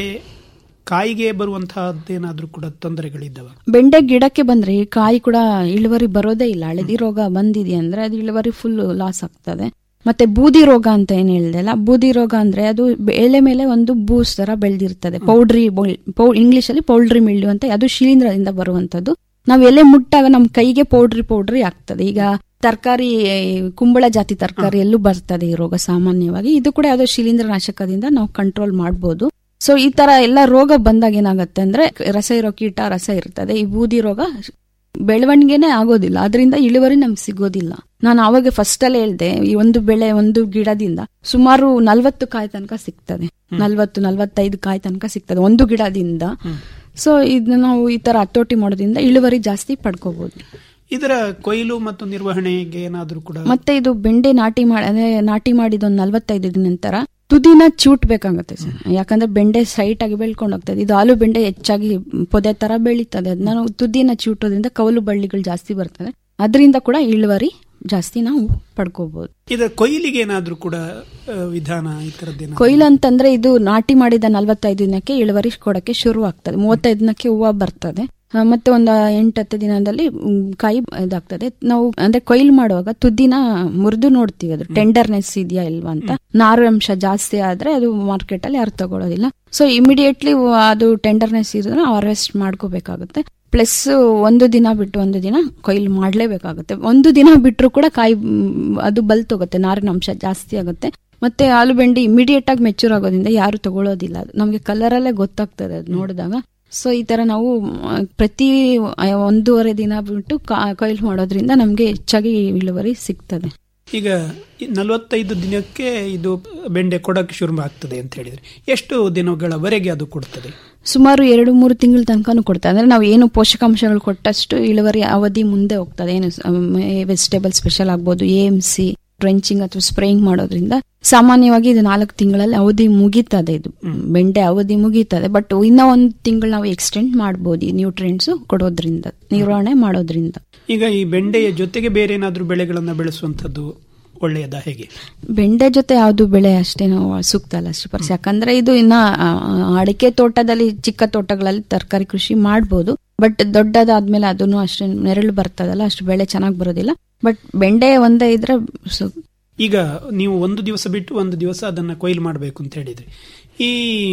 ಕಾಯಿಗೆ ಬರುವಂತಹದ್ದೇನಾದ್ರೂ ಕೂಡ ತೊಂದರೆಗಳಿದ್ದಾವ ಬೆಂಡೆ ಗಿಡಕ್ಕೆ ಬಂದ್ರೆ ಈ ಕಾಯಿ ಕೂಡ ಇಳುವರಿ ಬರೋದೇ ಇಲ್ಲ ಹಳದಿ ರೋಗ ಬಂದಿದೆ ಅಂದ್ರೆ ಅದು ಇಳುವರಿ ಫುಲ್ ಲಾಸ್ ಆಗ್ತದೆ ಮತ್ತೆ ಬೂದಿ ರೋಗ ಅಂತ ಏನ್ ಹೇಳ್ದೆ ಅಲ್ಲ ಬೂದಿ ರೋಗ ಅಂದ್ರೆ ಅದು ಎಲೆ ಮೇಲೆ ಒಂದು ಬೂಸ್ ತರ ಬೆಳೆದಿರ್ತದೆ ಪೌಡ್ರಿ ಇಂಗ್ಲಿಷ್ ಅಲ್ಲಿ ಪೌಲ್ಡ್ರಿ ಮಿಲ್ಲು ಅಂತ ಅದು ಶಿಲೀಂಧ್ರದಿಂದ ಬರುವಂತದ್ದು ನಾವ್ ಎಲೆ ಮುಟ್ಟಾಗ ನಮ್ ಕೈಗೆ ಪೌಡ್ರಿ ಪೌಡ್ರಿ ಆಗ್ತದೆ ಈಗ ತರಕಾರಿ ಕುಂಬಳ ಜಾತಿ ತರಕಾರಿಯಲ್ಲೂ ಬರ್ತದೆ ಈ ರೋಗ ಸಾಮಾನ್ಯವಾಗಿ ಇದು ಕೂಡ ಯಾವುದೋ ಶಿಲೀಂಧ್ರ ನಾಶಕದಿಂದ ನಾವು ಕಂಟ್ರೋಲ್ ಮಾಡಬಹುದು ಸೊ ಈ ತರ ಎಲ್ಲ ರೋಗ ಬಂದಾಗ ಏನಾಗುತ್ತೆ ಅಂದ್ರೆ ರಸ ಇರೋ ಕೀಟ ರಸ ಇರ್ತದೆ ಈ ಬೂದಿ ರೋಗ ಬೆಳವಣಿಗೆನೆ ಆಗೋದಿಲ್ಲ ಅದರಿಂದ ಇಳುವರಿ ನಮ್ಗೆ ಸಿಗೋದಿಲ್ಲ ನಾನು ಅವಾಗ ಫಸ್ಟ್ ಅಲ್ಲೇ ಹೇಳ್ದೆ ಈ ಒಂದು ಬೆಳೆ ಒಂದು ಗಿಡದಿಂದ ಸುಮಾರು ನಲ್ವತ್ತು ಕಾಯಿ ತನಕ ಸಿಗ್ತದೆ ನಲ್ವತ್ತು ನಲ್ವತ್ತೈದು ಕಾಯಿ ತನಕ ಸಿಗ್ತದೆ ಒಂದು ಗಿಡದಿಂದ ಸೊ ಇದನ್ನ ನಾವು ಈ ತರ ಹತೋಟಿ ಮಾಡೋದ್ರಿಂದ ಇಳುವರಿ ಜಾಸ್ತಿ ಪಡ್ಕೋಬಹುದು ಇದರ ಕೊಯ್ಲು ಮತ್ತು ನಿರ್ವಹಣೆಗೆ ಏನಾದ್ರೂ ಕೂಡ ಮತ್ತೆ ಇದು ಬೆಂಡೆ ನಾಟಿ ಮಾಡಿ ಅಂದ್ರೆ ನಾಟಿ ಮಾಡಿದ ಒಂದು ನಲ್ವತ್ತೈದು ದಿನ ನಂತರ ತುದಿನ ಚೂಟ್ಬೇಕಾಗತ್ತೆ ಸರ್ ಯಾಕಂದ್ರೆ ಬೆಂಡೆ ಸೈಟ್ ಆಗಿ ಬೆಳ್ಕೊಂಡು ಹೋಗ್ತದೆ ಇದು ಆಲೂ ಬೆಂಡೆ ಹೆಚ್ಚಾಗಿ ಪೊದೆ ತರ ಬೆಳೀತದೆ ಅದನ್ನ ನಾವು ತುದಿನ ಚೂಟೋದ್ರಿಂದ ಕವಲು ಬಳ್ಳಿಗಳು ಜಾಸ್ತಿ ಬರ್ತದೆ ಅದರಿಂದ ಕೂಡ ಇಳುವರಿ ಜಾಸ್ತಿ ನಾವು ಪಡ್ಕೋಬಹುದು ಇದರ ಕೊಯ್ಲಿಗೆ ಏನಾದ್ರೂ ಕೂಡ ಆ, ವಿಧಾನ ಈ ತರದ್ದೇನ ಕೊಯ್ಲು ಅಂತಂದ್ರೆ ಇದು ನಾಟಿ ಮಾಡಿದ ನಲವತ್ತೈದು ದಿನಕ್ಕೆ ಇಳುವರಿ ಕೊಡಕ್ಕೆ ಶುರು ಆಗ್ತದೆ ಮೂವತ್ತೈದು ದಿನಕ್ಕೆ ಹೂವು ಬರ್ತದೆ ಆ, ಮತ್ತೆ ಒಂದು ಎಂಟತ್ತು ದಿನದಲ್ಲಿ ಮ್, ಕಾಯಿ ಇದಾಗ್ತದೆ ನಾವು ಅಂದ್ರೆ ಕೊಯ್ಲು ಮಾಡುವಾಗ ತುದಿನ ಮುರಿದು ನೋಡ್ತೀವಿ ಅದು ಟೆಂಡರ್ನೆಸ್ ಇದೆಯಾ ಇಲ್ವಾ ಅಂತ ನಾರು ಅಂಶ ಜಾಸ್ತಿ ಆದ್ರೆ ಅದು ಮಾರ್ಕೆಟ್ ಅಲ್ಲಿ ಯಾರು ತಗೊಳ್ಳೋದಿಲ್ಲ ಸೊ ಇಮಿಡಿಯೇಟ್ಲಿ ಅದು ಟೆಂಡರ್ನೆಸ್ ಇದ್ರೆ ಹಾರ್ವೆಸ್ಟ್ ಮಾಡ್ಕೋಬೇಕಾಗುತ್ತೆ ಪ್ಲಸ್ ಒಂದು ದಿನ ಬಿಟ್ಟು ಒಂದು ದಿನ ಕೊಯ್ಲು ಮಾಡ್ಲೇಬೇಕಾಗುತ್ತೆ ಒಂದು ದಿನ ಬಿಟ್ಟರು ಕೂಡ ಕಾಯಿ ಮ್, ಅದು ಬಲ್ತೋಗುತ್ತೆ ನಾರಿನ ಅಂಶ ಜಾಸ್ತಿ ಆಗುತ್ತೆ ಮತ್ತೆ ಆಲೂಬೆಂಡೆ ಇಮಿಡಿಯೇಟ್ ಆಗಿ ಮೆಚೂರ್ ಆಗೋದ್ರಿಂದ ಯಾರು ತಗೊಳ್ಳೋದಿಲ್ಲ ಅದು ನಮಗೆ ಕಲರ್ ಅಲ್ಲೇ ಗೊತ್ತಾಗ್ತದೆ ಅದು ನೋಡಿದಾಗ ಸೊ ಈ ತರ ನಾವು ಆ, ಪ್ರತಿ ಆ, ಒಂದೂವರೆ ದಿನ ಬಿಟ್ಟು ಕಾ- ಕೊಯ್ಲು ಮಾಡೋದ್ರಿಂದ ನಮಗೆ ಹೆಚ್ಚಾಗಿ ಇಳುವರಿ ಸಿಗ್ತದೆ ಈಗ ಈ ನಲವತ್ತೈದು ದಿನಕ್ಕೆ ಇದು ಬೆಂಡೆ ಕೊಡಕ್ಕೆ ಶುರು ಆಗ್ತದೆ ಅಂತ ಹೇಳಿದ್ರೆ ಎಷ್ಟು ದಿನಗಳವರೆಗೆ ಅದು ಕೊಡ್ತದೆ ಸುಮಾರು ಎರಡು ಮೂರು ತಿಂಗಳ ತನಕನೂ ಕೊಡ್ತದೆ ಅಂದ್ರೆ ನಾವು ಏನು ಪೋಷಕಾಂಶಗಳು ಕೊಟ್ಟಷ್ಟು ಇಳುವರಿ ಅವಧಿ ಮುಂದೆ ಹೋಗ್ತದೆ ಏನು ವೆಜಿಟೇಬಲ್ ಸ್ಪೆಷಲ್ ಆಗ್ಬೋದು ಎ ಎಂ ಸಿ ಟ್ರೆಂಚಿಂಗ್ ಅಥವಾ ಸ್ಪ್ರೇಯಿಂಗ್ ಮಾಡೋದ್ರಿಂದ ಸಾಮಾನ್ಯವಾಗಿ ಇದು ನಾಲ್ಕು ತಿಂಗಳಲ್ಲಿ ಅವಧಿ ಮುಗೀತದೆ ಇದು ಬೆಂಡೆ ಅವಧಿ ಮುಗೀತದೆ ಬಟ್ ಇನ್ನ ಒಂದು ತಿಂಗಳು ನಾವು ಎಕ್ಸ್ಟೆಂಡ್ ಮಾಡ್ಬೋದು ಈ ನ್ಯೂಟ್ರಿಯೆಂಟ್ಸ್ ಕೊಡೋದ್ರಿಂದ ನಿರ್ವಹಣೆ ಮಾಡೋದ್ರಿಂದ ಈಗ ಈ ಬೆಂಡೆಯ ಜೊತೆಗೆ ಬೇರೆ ಏನಾದ್ರೂ ಬೆಳೆಗಳನ್ನ ಬೆಳೆಸುವಂತದ್ದು ಒಳ್ಳೆಯದಾ ಹೇಗೆ ಬೆಂಡೆ ಜೊತೆ ಯಾವ್ದು ಬೆಳೆ ಅಷ್ಟೇನು ಸೂಕ್ತ ಅಲ್ಲ ಶ್ರೀಪರ್ಸ್ ಯಾಕಂದ್ರೆ ಇದು ಇನ್ನ ಆ, ಅಡಿಕೆ ತೋಟದಲ್ಲಿ ಚಿಕ್ಕ ತೋಟಗಳಲ್ಲಿ ತರಕಾರಿ ಕೃಷಿ ಮಾಡ್ಬೋದು ಬಟ್ ದೊಡ್ಡದಾದ್ಮೇಲೆ ಅದನ್ನು ಅಷ್ಟೇ ನೆರಳು ಬರ್ತದಲ್ಲ ಅಷ್ಟು ಬೆಳೆ ಚೆನ್ನಾಗಿ ಬರೋದಿಲ್ಲ ಬಟ್ ಬೆಂಡೆ ಒಂದೇ ಇದ್ರೆ ಸು- ಈಗ ನೀವು ಒಂದು ದಿವಸ ಬಿಟ್ಟು ಒಂದು ದಿವಸ ಅದನ್ನ ಕೊಯ್ಲು ಮಾಡಬೇಕು ಅಂತ ಹೇಳಿದ್ರಿ ಈ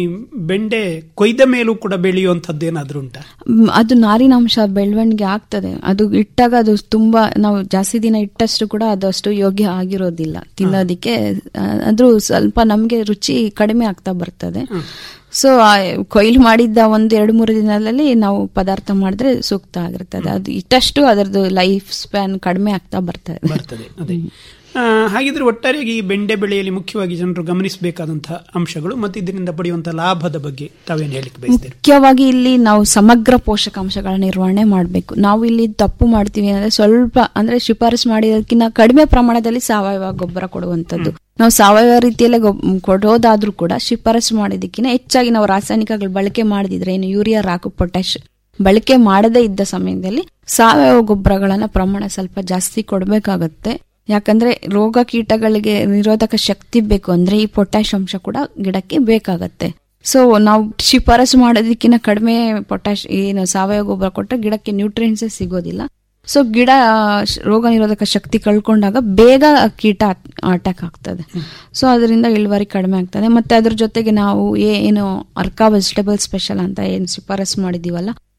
ಬೆಂಡೆ ಕೊಯ್ದ ಮೇಲೂ ಕೂಡ ಬೆಳೆಯುವಂತದ್ದು ಏನಾದ್ರೂ ಉಂಟಾ ಮ್, ಅದು ನಾರಿನಾಂಶ ಬೆಳವಣಿಗೆ ಆಗ್ತದೆ ಅದು ಇಟ್ಟಾಗ ಅದು ತುಂಬಾ ನಾವು ಜಾಸ್ತಿ ದಿನ ಇಟ್ಟಷ್ಟು ಕೂಡ ಅದು ಅಷ್ಟು ಯೋಗ್ಯ ಆಗಿರೋದಿಲ್ಲ ತಿನ್ನೋದಿಕ್ಕೆ ಆ, ಅದು ಸ್ವಲ್ಪ ನಮ್ಗೆ ರುಚಿ ಕಡಿಮೆ ಆಗ್ತಾ ಬರ್ತದೆ ಸೊ ಕೊಯ್ಲು ಮಾಡಿದ್ದ ಒಂದು ಎರಡು ಮೂರು ದಿನದಲ್ಲಿ ನಾವು ಪದಾರ್ಥ ಮಾಡಿದ್ರೆ ಸೂಕ್ತ ಆಗಿರ್ತದೆ ಅದು ಇಟ್ಟಷ್ಟು ಅದರದ್ದು ಲೈಫ್ ಸ್ಪ್ಯಾನ್ ಕಡಿಮೆ ಆಗ್ತಾ ಬರ್ತದೆ ಬರ್ತದೆ ಅದೇ ಆ, ಹಾಗಿದ್ರೆ ಒಟ್ಟಾರೆಯಾಗಿ ಈ ಬೆಂಡೆ ಬೆಳೆಯಲ್ಲಿ ಮುಖ್ಯವಾಗಿ ಜನರು ಗಮನಿಸಬೇಕಾದಂತಹ ಅಂಶಗಳು ಮತ್ತು ಇದರಿಂದ ಪಡೆಯುವಂತಹ ಲಾಭದ ಬಗ್ಗೆ ತಾವೇನು ಹೇಳಿಕ್ ಬಯಸ್ತೀರಿ ಮುಖ್ಯವಾಗಿ ಇಲ್ಲಿ ನಾವು ಸಮಗ್ರ ಪೋಷಕಾಂಶಗಳ ನಿರ್ವಹಣೆ ಮಾಡಬೇಕು ನಾವು ಇಲ್ಲಿ ತಪ್ಪು ಮಾಡ್ತೀವಿ ಅಂದ್ರೆ ಸ್ವಲ್ಪ ಅಂದ್ರೆ ಶಿಫಾರಸು ಮಾಡಿದಕ್ಕಿಂತ ಕಡಿಮೆ ಪ್ರಮಾಣದಲ್ಲಿ ಸಾವಯವ ಗೊಬ್ಬರ ಕೊಡುವಂತದ್ದು ನಾವು ಸಾವಯವ ರೀತಿಯಲ್ಲೇ ಗೊಬ್- ಕೊಡೋದಾದ್ರೂ ಕೂಡ ಶಿಫಾರಸು ಮಾಡಿದಕ್ಕಿಂತ ಹೆಚ್ಚಾಗಿ ನಾವು ರಾಸಾಯನಿಕಗಳು ಬಳಕೆ ಮಾಡಿದ್ರೆ ಏನು ಯೂರಿಯಾ ರಾಕು ಪೊಟ್ಯಾಶ್ ಬಳಕೆ ಮಾಡದೇ ಇದ್ದ ಸಮಯದಲ್ಲಿ ಸಾವಯವ ಗೊಬ್ಬರಗಳನ್ನ ಪ್ರಮಾಣ ಸ್ವಲ್ಪ ಜಾಸ್ತಿ ಕೊಡಬೇಕಾಗತ್ತೆ ಯಾಕಂದ್ರೆ ರೋಗ ಕೀಟಗಳಿಗೆ ನಿರೋಧಕ ಶಕ್ತಿ ಬೇಕು ಅಂದ್ರೆ ಈ ಪೊಟ್ಯಾಶ್ ಅಂಶ ಕೂಡ ಗಿಡಕ್ಕೆ ಬೇಕಾಗತ್ತೆ ಸೊ ನಾವು ಶಿಫಾರಸು ಮಾಡೋದಕ್ಕಿಂತ ಕಡಿಮೆ ಪೊಟ್ಯಾಶ್ ಏನು ಸಾವಯವ ಗೊಬ್ಬರ ಕೊಟ್ಟರೆ ಗಿಡಕ್ಕೆ ನ್ಯೂಟ್ರಿಯೆಂಟ್ಸ್ ಸಿಗೋದಿಲ್ಲ ಸೊ ಗಿಡ ಆ, ಶ- ರೋಗ ನಿರೋಧಕ ಶಕ್ತಿ ಕಳ್ಕೊಂಡಾಗ ಬೇಗ ಕೀಟ ಅಟ್ಯಾಕ್ ಆಗ್ತದೆ ಸೊ ಅದರಿಂದ ಇಳುವರಿ ಕಡಿಮೆ ಆಗ್ತದೆ ಮತ್ತೆ ಅದ್ರ ಜೊತೆಗೆ ನಾವು ಏ- ಏನು ಅರ್ಕಾ ವೆಜಿಟೇಬಲ್ ಸ್ಪೆಷಲ್ ಅಂತ ಏನು ಶಿಫಾರಸು ಮಾಡಿದೀವಲ್ಲ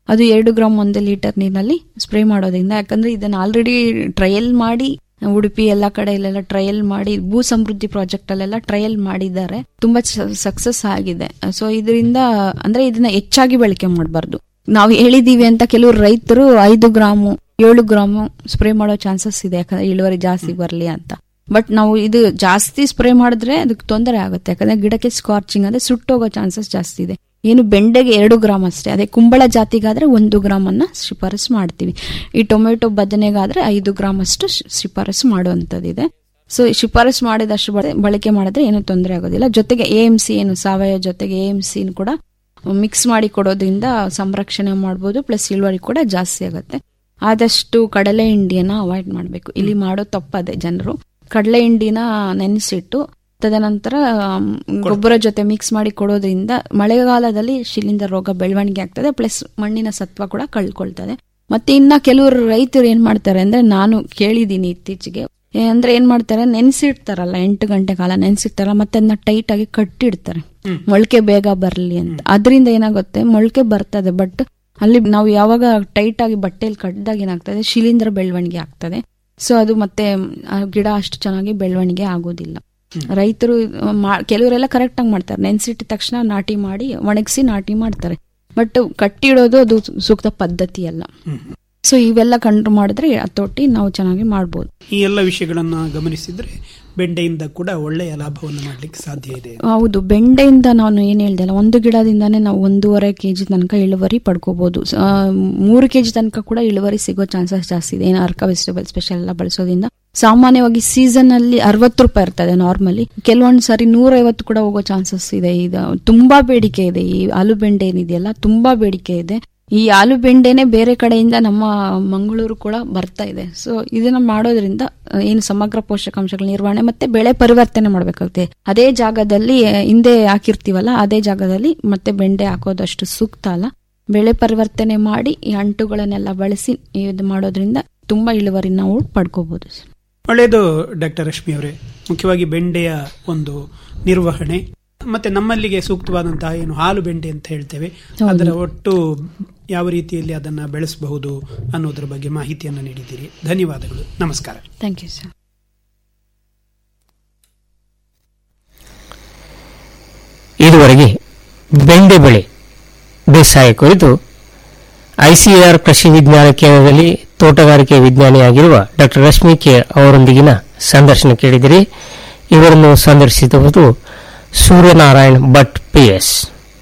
ಅದು ಎರಡು ಗ್ರಾಮ್ ಒಂದು ಲೀಟರ್ ನೀರಿನಲ್ಲಿ ಸ್ಪ್ರೇ ಮಾಡೋದ್ರಿಂದ ಯಾಕಂದ್ರೆ ಇದನ್ನ ಆಲ್ರೆಡಿ ಟ್ರಯಲ್ ಮಾಡಿ ಉಡುಪಿ ಎಲ್ಲ ಕಡೆ ಇಲ್ಲೆಲ್ಲ ಟ್ರಯಲ್ ಮಾಡಿ ಭೂ ಸಮೃದ್ಧಿ ಪ್ರಾಜೆಕ್ಟ್ ಅಲ್ಲೆಲ್ಲ ಟ್ರಯಲ್ ಮಾಡಿದ್ದಾರೆ ತುಂಬಾ ಸಕ್ಸಸ್ ಆಗಿದೆ ಸೊ ಇದರಿಂದ ಅಂದ್ರೆ ಇದನ್ನ ಹೆಚ್ಚಾಗಿ ಬಳಕೆ ಮಾಡಬಾರ್ದು ನಾವು ಹೇಳಿದೀವಿ ಅಂತ ಕೆಲವರು ರೈತರು ಐದು ಗ್ರಾಮು ಏಳು ಗ್ರಾಮು ಸ್ಪ್ರೇ ಮಾಡೋ ಚಾನ್ಸಸ್ ಇದೆ ಯಾಕಂದ್ರೆ ಇಳುವರಿ ಜಾಸ್ತಿ ಬರಲಿ ಅಂತ ಬಟ್ ನಾವು ಇದು ಜಾಸ್ತಿ ಸ್ಪ್ರೇ ಮಾಡಿದ್ರೆ ಅದಕ್ಕೆ ತೊಂದರೆ ಆಗುತ್ತೆ ಯಾಕಂದ್ರೆ ಗಿಡಕ್ಕೆ ಸ್ಕಾರ್ಚಿಂಗ್ ಅಂದ್ರೆ ಸುಟ್ಟೋಗೋ ಚಾನ್ಸಸ್ ಜಾಸ್ತಿ ಇದೆ ಏನು ಬೆಂಡೆಗೆ ಎರಡು ಗ್ರಾಮ್ ಅಷ್ಟೇ ಅದೇ ಕುಂಬಳ ಜಾತಿಗಾದ್ರೆ ಒಂದು ಗ್ರಾಮ್ ಅನ್ನ ಶಿಫಾರಸು ಮಾಡ್ತೀವಿ ಈ ಟೊಮೆಟೊ ಬದನೆಗಾದ್ರೆ ಐದು ಗ್ರಾಮ್ ಅಷ್ಟು ಶಿ- ಶಿಫಾರಸು ಮಾಡುವಂತದ್ದಿದೆ ಸೊ ಶಿಫಾರಸು ಮಾಡಿದಷ್ಟು ಬಳ- ಬಳಕೆ ಮಾಡಿದ್ರೆ ಏನು ತೊಂದರೆ ಆಗೋದಿಲ್ಲ ಜೊತೆಗೆ ಎ ಎಂ ಸಿ ಏನು ಸಾವಯವ ಜೊತೆಗೆ ಎ ಎಂ ಸಿ ಕೂಡ ಮಿಕ್ಸ್ ಮಾಡಿ ಕೊಡೋದ್ರಿಂದ ಸಂರಕ್ಷಣೆ ಮಾಡ್ಬೋದು ಪ್ಲಸ್ ಇಳುವರಿ ಕೂಡ ಜಾಸ್ತಿ ಆಗುತ್ತೆ ಆದಷ್ಟು ಕಡಲೆ ಹಿಂಡಿಯನ್ನ ಅವಾಯ್ಡ್ ಮಾಡಬೇಕು ಇಲ್ಲಿ ಮಾಡೋ ತಪ್ಪದೆ ಜನರು ಕಡಲೆ ಹಿಂಡಿನ ನೆನೆಸಿಟ್ಟು ತದನಂತರ ಆಮ್, ಗೊಬ್ಬರ ಜೊತೆ ಮಿಕ್ಸ್ ಮಾಡಿ ಕೊಡೋದ್ರಿಂದ ಮಳೆಗಾಲದಲ್ಲಿ ಶಿಲೀಂಧ್ರ ರೋಗ ಬೆಳವಣಿಗೆ ಆಗ್ತದೆ ಪ್ಲಸ್ ಮಣ್ಣಿನ ಸತ್ವ ಕೂಡ ಕಳ್ಕೊಳ್ತದೆ ಮತ್ತೆ ಇನ್ನ ಕೆಲವರು ರೈತರು ಏನ್ ಮಾಡ್ತಾರೆ ಅಂದ್ರೆ ನಾನು ಕೇಳಿದೀನಿ ಇತ್ತೀಚೆಗೆ ಏ- ಅಂದ್ರೆ ಏನ್ ಮಾಡ್ತಾರೆ ನೆನ್ಸಿಡ್ತಾರಲ್ಲ ಎಂಟು ಗಂಟೆ ಕಾಲ ನೆನ್ಸಿಡ್ತಾರಲ್ಲ ಮತ್ತೆ ಅದನ್ನ ಟೈಟ್ ಆಗಿ ಕಟ್ಟಿಡ್ತಾರೆ ಮೊಳಕೆ ಬೇಗ ಬರ್ಲಿ ಅಂತ ಅದರಿಂದ ಏನಾಗುತ್ತೆ ಮೊಳಕೆ ಬರ್ತದೆ ಬಟ್ ಅಲ್ಲಿ ನಾವು ಯಾವಾಗ ಟೈಟ್ ಆಗಿ ಬಟ್ಟೆಯಲ್ಲಿ ಕಟ್ಟಿದಾಗ ಏನಾಗ್ತದೆ ಶಿಲೀಂಧ್ರ ಬೆಳವಣಿಗೆ ಆಗ್ತದೆ ಸೊ ಅದು ಮತ್ತೆ ಆ ಗಿಡ ಅಷ್ಟು ಚೆನ್ನಾಗಿ ಬೆಳವಣಿಗೆ ಆಗೋದಿಲ್ಲ ರೈತರು ಮಾ- ಕೆಲವರೆಲ್ಲ ಕರೆಕ್ಟ್ ಆಗಿ ಮಾಡ್ತಾರೆ ನೆನ್ಸಿಟ್ಟ ತಕ್ಷಣ ನಾಟಿ ಮಾಡಿ ಒಣಗಿಸಿ ನಾಟಿ ಮಾಡ್ತಾರೆ ಬಟ್ ಕಟ್ಟಿಡೋದು ಅದು ಸೂಕ್ತ ಪದ್ಧತಿ ಅಲ್ಲ ಸೊ ಇವೆಲ್ಲ ಕಂಟ್ರೋಲ್ ಮಾಡಿದ್ರೆ ಹತೋಟಿ ನಾವು ಚೆನ್ನಾಗಿ ಮಾಡ್ಬೋದು ಈ ಎಲ್ಲ ವಿಷಯಗಳನ್ನ ಗಮನಿಸಿದ್ರೆ ಬೆಂಡೆಯಿಂದ ಕೂಡ ಒಳ್ಳೆಯ ಲಾಭವನ್ನು ಮಾಡ್ಲಿಕ್ಕೆ ಸಾಧ್ಯ ಇದೆ ಹೌದು ಬೆಂಡೆಯಿಂದ ನಾನು ಏನ್ ಹೇಳ್ದೆ ಅಲ್ಲ ಒಂದು ಗಿಡದಿಂದಾನೇ ನಾವು ಒಂದೂವರೆ ಕೆಜಿ ತನಕ ಇಳುವರಿ ಪಡ್ಕೋಬಹುದು ಆ, ಮೂರು ಕೆಜಿ ತನಕ ಕೂಡ ಇಳುವರಿ ಸಿಗೋ ಚಾನ್ಸಸ್ ಜಾಸ್ತಿ ಇದೆ ಏನು ಅರ್ಕ ವೆಜಿಟೇಬಲ್ ಸ್ಪೆಷಲ್ ಎಲ್ಲ ಬಳಸೋದ್ರಿಂದ ಸಾಮಾನ್ಯವಾಗಿ ಸೀಸನ್ ಅಲ್ಲಿ ಅರವತ್ತು ರೂಪಾಯಿ ಇರ್ತದೆ ನಾರ್ಮಲಿ ಕೆಲವೊಂದು ಸಾರಿ ನೂರೈವತ್ತು ಕೂಡ ಹೋಗೋ ಚಾನ್ಸಸ್ ಇದೆ ಇದು ತುಂಬಾ ಬೇಡಿಕೆ ಇದೆ ಈ ಆಲೂಬೆಂಡೆ ಏನಿದೆಯಲ್ಲ ತುಂಬಾ ಬೇಡಿಕೆ ಇದೆ ಈ ಆಲೂಬೆಂಡೆನೆ ಬೇರೆ ಕಡೆಯಿಂದ ನಮ್ಮ ಮಂಗಳೂರು ಕೂಡ ಬರ್ತಾ ಇದೆ ಸೊ ಇದನ್ನ ಮಾಡೋದ್ರಿಂದ ಆ, ಏನು ಸಮಗ್ರ ಪೋಷಕಾಂಶಗಳ ನಿರ್ವಹಣೆ ಮತ್ತೆ ಬೆಳೆ ಪರಿವರ್ತನೆ ಮಾಡ್ಬೇಕಾಗುತ್ತೆ ಅದೇ ಜಾಗದಲ್ಲಿ ಆ, ಹಿಂದೆ ಹಾಕಿರ್ತೀವಲ್ಲ ಅದೇ ಜಾಗದಲ್ಲಿ ಮತ್ತೆ ಬೆಂಡೆ ಹಾಕೋದಷ್ಟು ಸೂಕ್ತ ಅಲ್ಲ ಬೆಳೆ ಪರಿವರ್ತನೆ ಮಾಡಿ ಈ ಅಂಟುಗಳನ್ನೆಲ್ಲ ಬಳಸಿ ಇದು ಮಾಡೋದ್ರಿಂದ ತುಂಬಾ ಇಳುವರಿ ನಾವು ಪಡ್ಕೋಬಹುದು ಒಳ್ಳೆಯದು ಡಾಕ್ಟರ್ ರಶ್ಮಿ ಅವರೇ ಮುಖ್ಯವಾಗಿ ಬೆಂಡೆಯ ಒಂದು ನಿರ್ವಹಣೆ ಮತ್ತೆ ನಮ್ಮಲ್ಲಿಗೆ ಸೂಕ್ತವಾದಂತಹ ಏನು ಹಾಲು ಬೆಂಡೆ ಅಂತ ಹೇಳ್ತೇವೆ ಹೌದು. ಅದರ ಒಟ್ಟು ಯಾವ ರೀತಿಯಲ್ಲಿ ಅದನ್ನ ಬೆಳೆಸಬಹುದು ಅನ್ನೋದ್ರ ಬಗ್ಗೆ ಮಾಹಿತಿಯನ್ನು ನೀಡಿದ್ದೀರಿ ಧನ್ಯವಾದಗಳು ನಮಸ್ಕಾರ ಥ್ಯಾಂಕ್ ಯು ಸರ್ ಇದುವರೆಗೆ ಬೆಂಡೆ ಬೆಳೆ ಬೇಸಾಯ ಕುರಿತು ಐಸಿಆರ್ ಕೃಷಿ ವಿಜ್ಞಾನ ಕೇಂದ್ರದಲ್ಲಿ ತೋಟಗಾರಿಕೆ ವಿಜ್ಞಾನಿಯಾಗಿರುವ ಡಾಕ್ಟರ್ ರಶ್ಮಿ ಕೆ ಅವರೊಂದಿಗಿನ ಸಂದರ್ಶನ ಕೇಳಿದಿರಿ ಇವರನ್ನು ಸಂದರ್ಶಿಸುವುದು ಸೂರ್ಯನಾರಾಯಣ್ ಭಟ್ ಪಿಎಸ್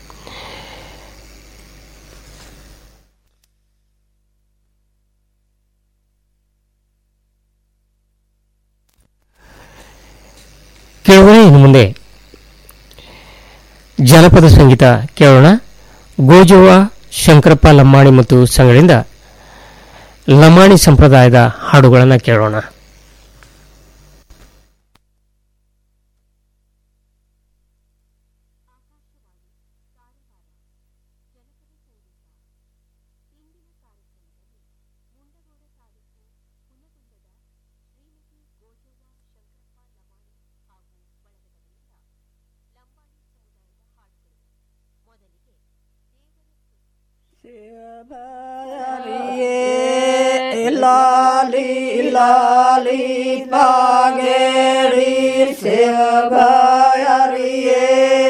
ಕೇಳೋಣ ಇನ್ನು ಮುಂದೆ ಜನಪದ ಸಂಗೀತ ಕೇಳೋಣ ಗೋಜುವ ಶಂಕರಪ್ಪ ಲಮ್ಮಾಣಿ ಮತ್ತು ಸಂಘದಿಂದ ಲಮಾಣಿ ಸಂಪ್ರದಾಯದ ಹಾಡುಗಳನ್ನು ಕೇಳೋಣ ಲಾಲಿ ಲಾಲಿ ಪಾಗೇರಿ ಸೇವಗಾಯರಿಯೇ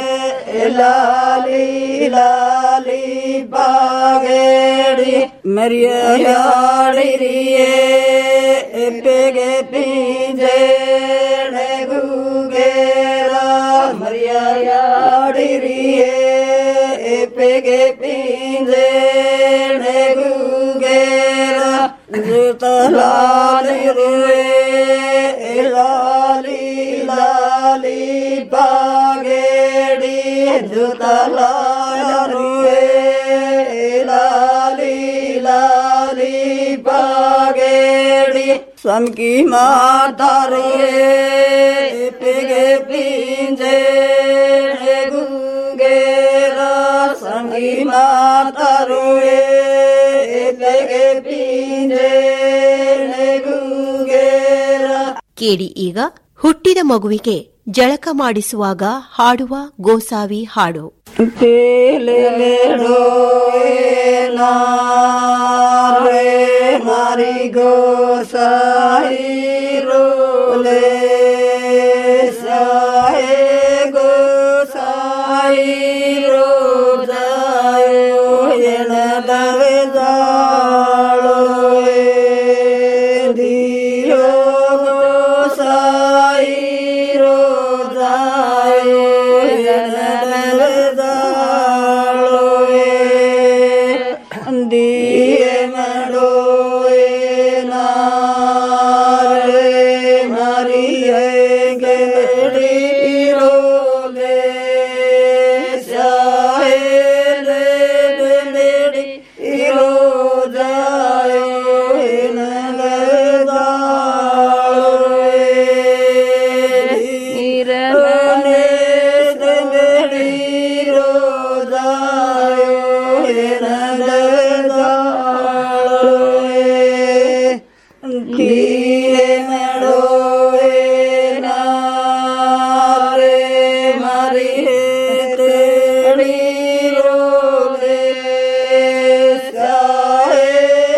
ಲಾಲಿ ಲಾಲಿ ಪಾಗೇರಿ ಮರಿಯಾಡಿರಿಯೇ ಎಪ್ಪೆಗೆ ಪೀಂಜೆ ಗೂಗೇರ ಮರಿಯಾಡಿರಿಯೇ ಎಪ್ಪೆಗೆ ಪೀಂಜೆ ಗೂಗೇರ ಲಾಲಿರುವೆ ಲಾಲಿ ಲಾಲಿ ಬಾಗೇಡಿ ಜುತಲಾರುವೆ ಲಾಲಿ ಲಾಲಿ ಬಾಗೇಡಿ ಸ್ವಂಕಿ ಮಾತಾರುವೆ ಪಿಗೆ ಪಿಂಜೆ ಗುಂಗೇರ ಸಂಗಿ ಮಾತಾರುವೆ ಪಿಗೆ ಪಿಂಜೆ ಗುಂಗೇರ ಕೇಳಿ ಈಗ ಹುಟ್ಟಿದ ಮಗುವಿಗೆ ಜಳಕ ಮಾಡಿಸುವಾಗ ಹಾಡುವ ಗೋಸಾವಿ ಹಾಡು ತೇಲೆ ಮೇಡೋ नारे मारी गोसाई रोले साहे गोसाई रोजायो ಎಣದವೆ ಜಾಳೋಯೆ ದಿಯೋ ಗೋಸಾಯಿ ರೋಜಾಯೋ ಎಣದವೆ ಜಾಳೋಯೆ ದಿಯೆ ಮಾಡೋಯೆ ನಾರೆ ಮರಿಯೆ ಗೆಡಿ ರೋಲೆ ಶಾಹೆ ಲೇಡಿ ಇರೋ ಜಾಯೋ ಇರನೆ ಲೇಡಿ ರೋ ಜಾಯೋ ಕಿರೆ ಮಾಡೋए ನಾರೆ ಮರಿ तेरी रोले साए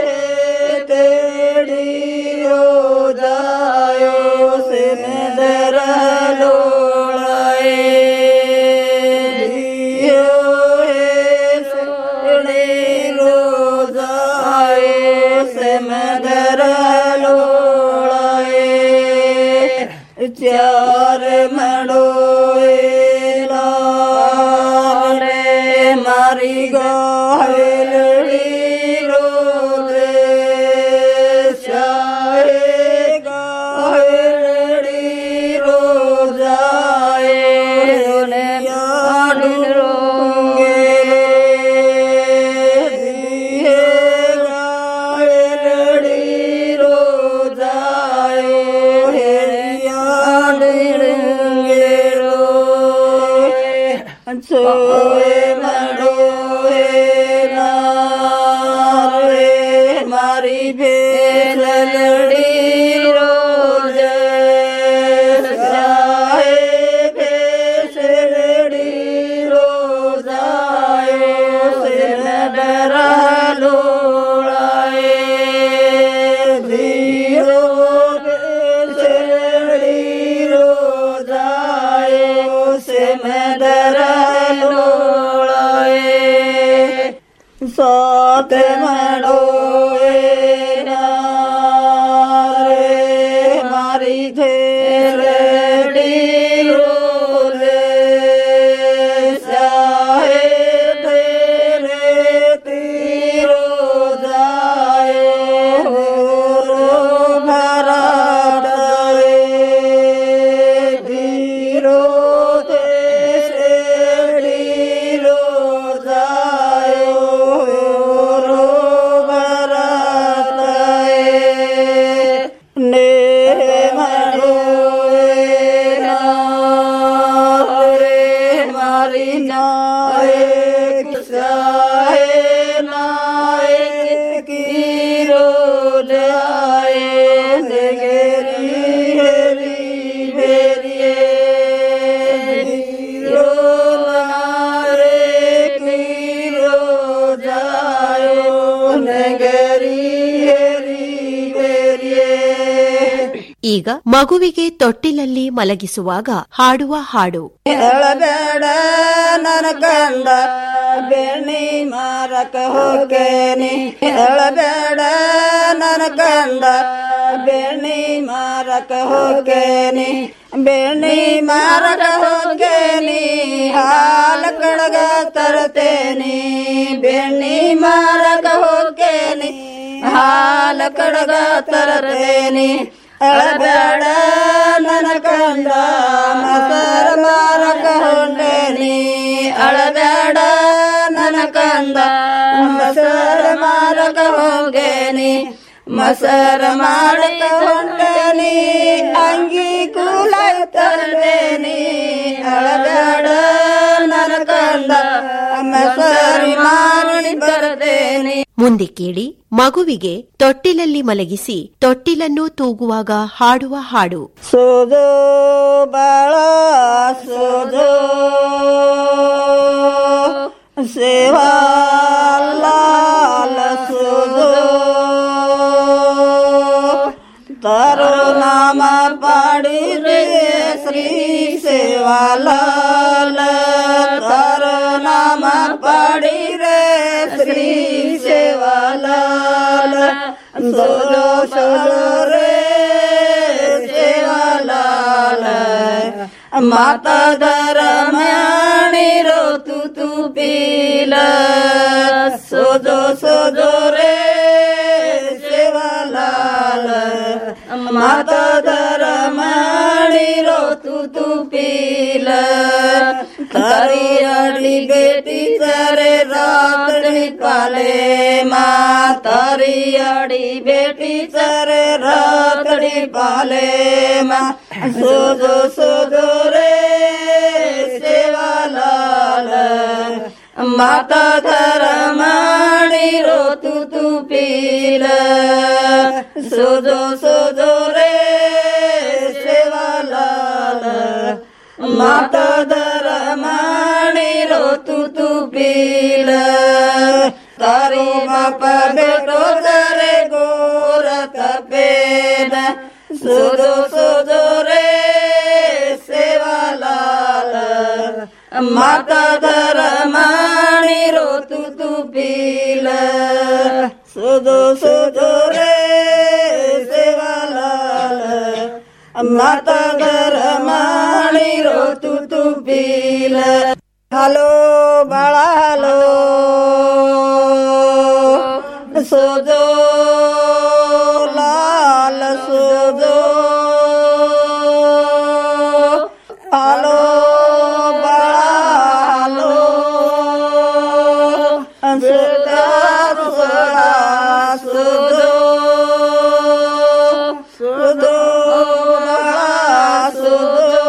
तेरी रो जायो से मैं दरा लोड़ाए दियो है सोने रो जायो से मैं दरा लोड़ाए चार मड़ोए लारे मारी गाहलड़ी रोले शाहे गाहलड़ी रो जाए याद रोंगे दिए गाहलड़ी रो जाए याद रोंगे रो सोए मड़ोए नारे मारी भेलड़ी रोज साए भेसड़ी रोजायो से डरा लोड़ाए धीरो भेसड़ी रोजायो से मैं डरा लोड़ाए साथ मड़ोए नारे मारी घेरड़ी रोले साहे तेरे तीरो जायो रो भरा डरे धीरो तेरी रो जायो रो भरा ने मरोए नारे मारी नाए किसाए नाए की रो जाए नेगेरी हेरी भेरिए रो नारे की रो जायो नेगेरी हेरी भेरिए ಈಗ ಮಗುವಿಗೆ ತೊಟ್ಟಿಲಲ್ಲಿ ಮಲಗಿಸುವಾಗ ಹಾಡುವ ಹಾಡು ಹೇಳಬೇಡ ನನ್ನ ಕಂದ ಬೆಣ್ಣಿ ಮಾರಕ ಹೋಗೇನಿ ಹೇಳಬೇಡ ನನ್ನ ಕಂದ ಬೆಣ್ಣಿ ಮಾರಕ ಹೋಗೇನಿ ಬೆಣ್ಣಿ ಮಾರಕ ಹೋಗೇನಿ ಹಾಲ ಕಡಗ ತರ್ತೇನಿ ಬೆಣ್ಣಿ ಮಾರಕ ಹೋಗೇನಿ ಹಾಲ ಕಡಗ ತರ್ತೇನಿ ಅಳಬೇಡ ನನ್ನ ಕಂದ ಮಸರ ಮಾರಕ ಹೊಂಡೇನಿ ಅಳಬೇಡ ನನ್ನ ಕಂದ ಮಸರ ಮಾರಕ ಹೋಗೇನಿ ಮಸರ ಮಾಡಕ ಹೊಂಡೇನಿ ಅಂಗಿ ಕೂಲ ತರ್ಬೇನಿ ಅಳಬೇಡ ನನ್ನ ಕಂದ ಮಸರಿ ಮಾರಿ ಬರ್ತೇನಿ ಮುಂದೆ ಕೇಳಿ ಮಗುವಿಗೆ ತೊಟ್ಟಿಲಲ್ಲಿ ಮಲಗಿಸಿ ತೊಟ್ಟಿಲನ್ನು ತೂಗುವಾಗ ಹಾಡುವ ಹಾಡು ಸೋದೋ ಬಾಳ ಸೋದೋ ಸೇವಾ सेवालाल तार नाम पड़ी रे श्री सेवालाल सोजो सोजो रे सेवालाल माता धरमाणी रो तू तू पील सोजो सोजो रे सेवालाल माता धरमाणी रो तू तू पील तारी अड़ी बेटी चरे रातड़ी पाले माँ तारी अड़ी बेटी चरे रातड़ी पाले माँ सोजो सोजो रे सेवालाल माता धरमाणी रो तू तू पील सोजो सोजो रे सेवालाल माता धरमाणी रो तू तू पील तारी बाप बेटो करे गोर तपेन सोजो सोजो रे सेवालाल माता धरमाणी रो तू तू पील सोजो सोजो रे सेवालाल माता धरमाणी रो तू तू पील हलो बाळा हलो सोजो लाल सोजो हलो बाळा हलो सुदा सुदा सोजो सोजो बाळा सोजो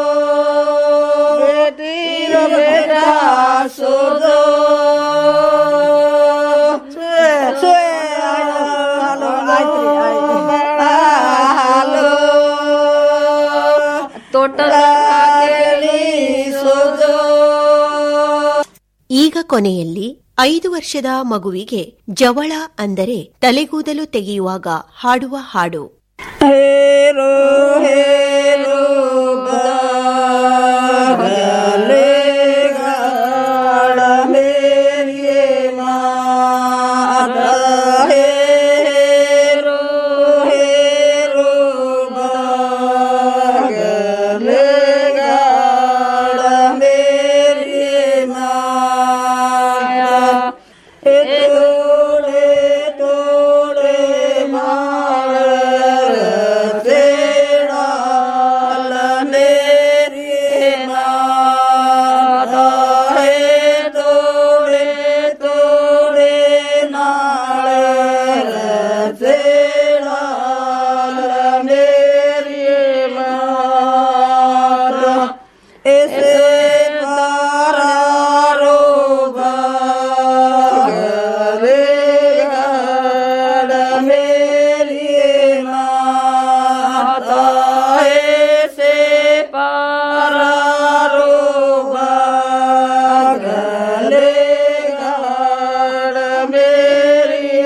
बेटी रो बेटा सोजो ಈಗ ಕೊನೆಯಲ್ಲಿ ಐದು ವರ್ಷದ ಮಗುವಿಗೆ ಜವಳ ಅಂದರೆ ತಲೆಗೂದಲು ತೆಗೆಯುವಾಗ ಹಾಡುವ ಹಾಡು ಹೇರೋ ಹೇರೋ ಗಲೆ ಗಾಳ ಮೇರಿಯೇ ಮಾತ ಹೇರೋ ಹೇರೋ ಗಲೆ ಗಾಳ ಮೇರಿಯೇ ಮಾತ हे तोड़े तोड़े माल तेरा मेरी माता हे तोड़े तोड़े नाल तेरा मेरी माता ऐसे तारा रोगा मेरी माता से पारा रोगा गले गाड़ मेरी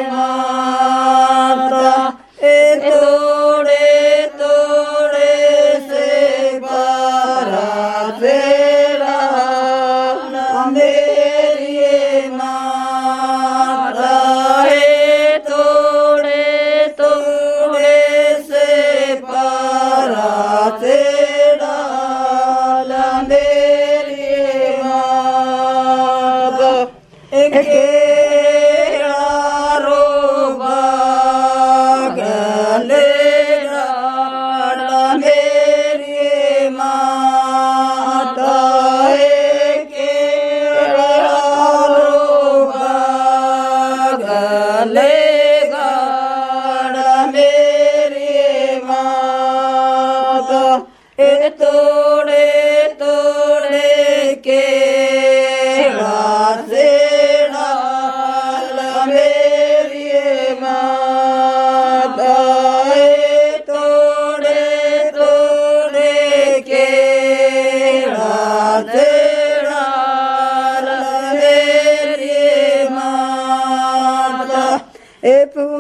माता ए तोड़े तोड़े से पारा तेरा मेरी माता है तोड़े तोड़े से पारा तेरा मेरी माता एक रोगा गले गाड़ा मेरी माता गले गाड़ा मेरी माता ए तोड़े तोड़े के से डाल मेरी माता ए तोड़े तोड़े के से डाल मेरी माता ए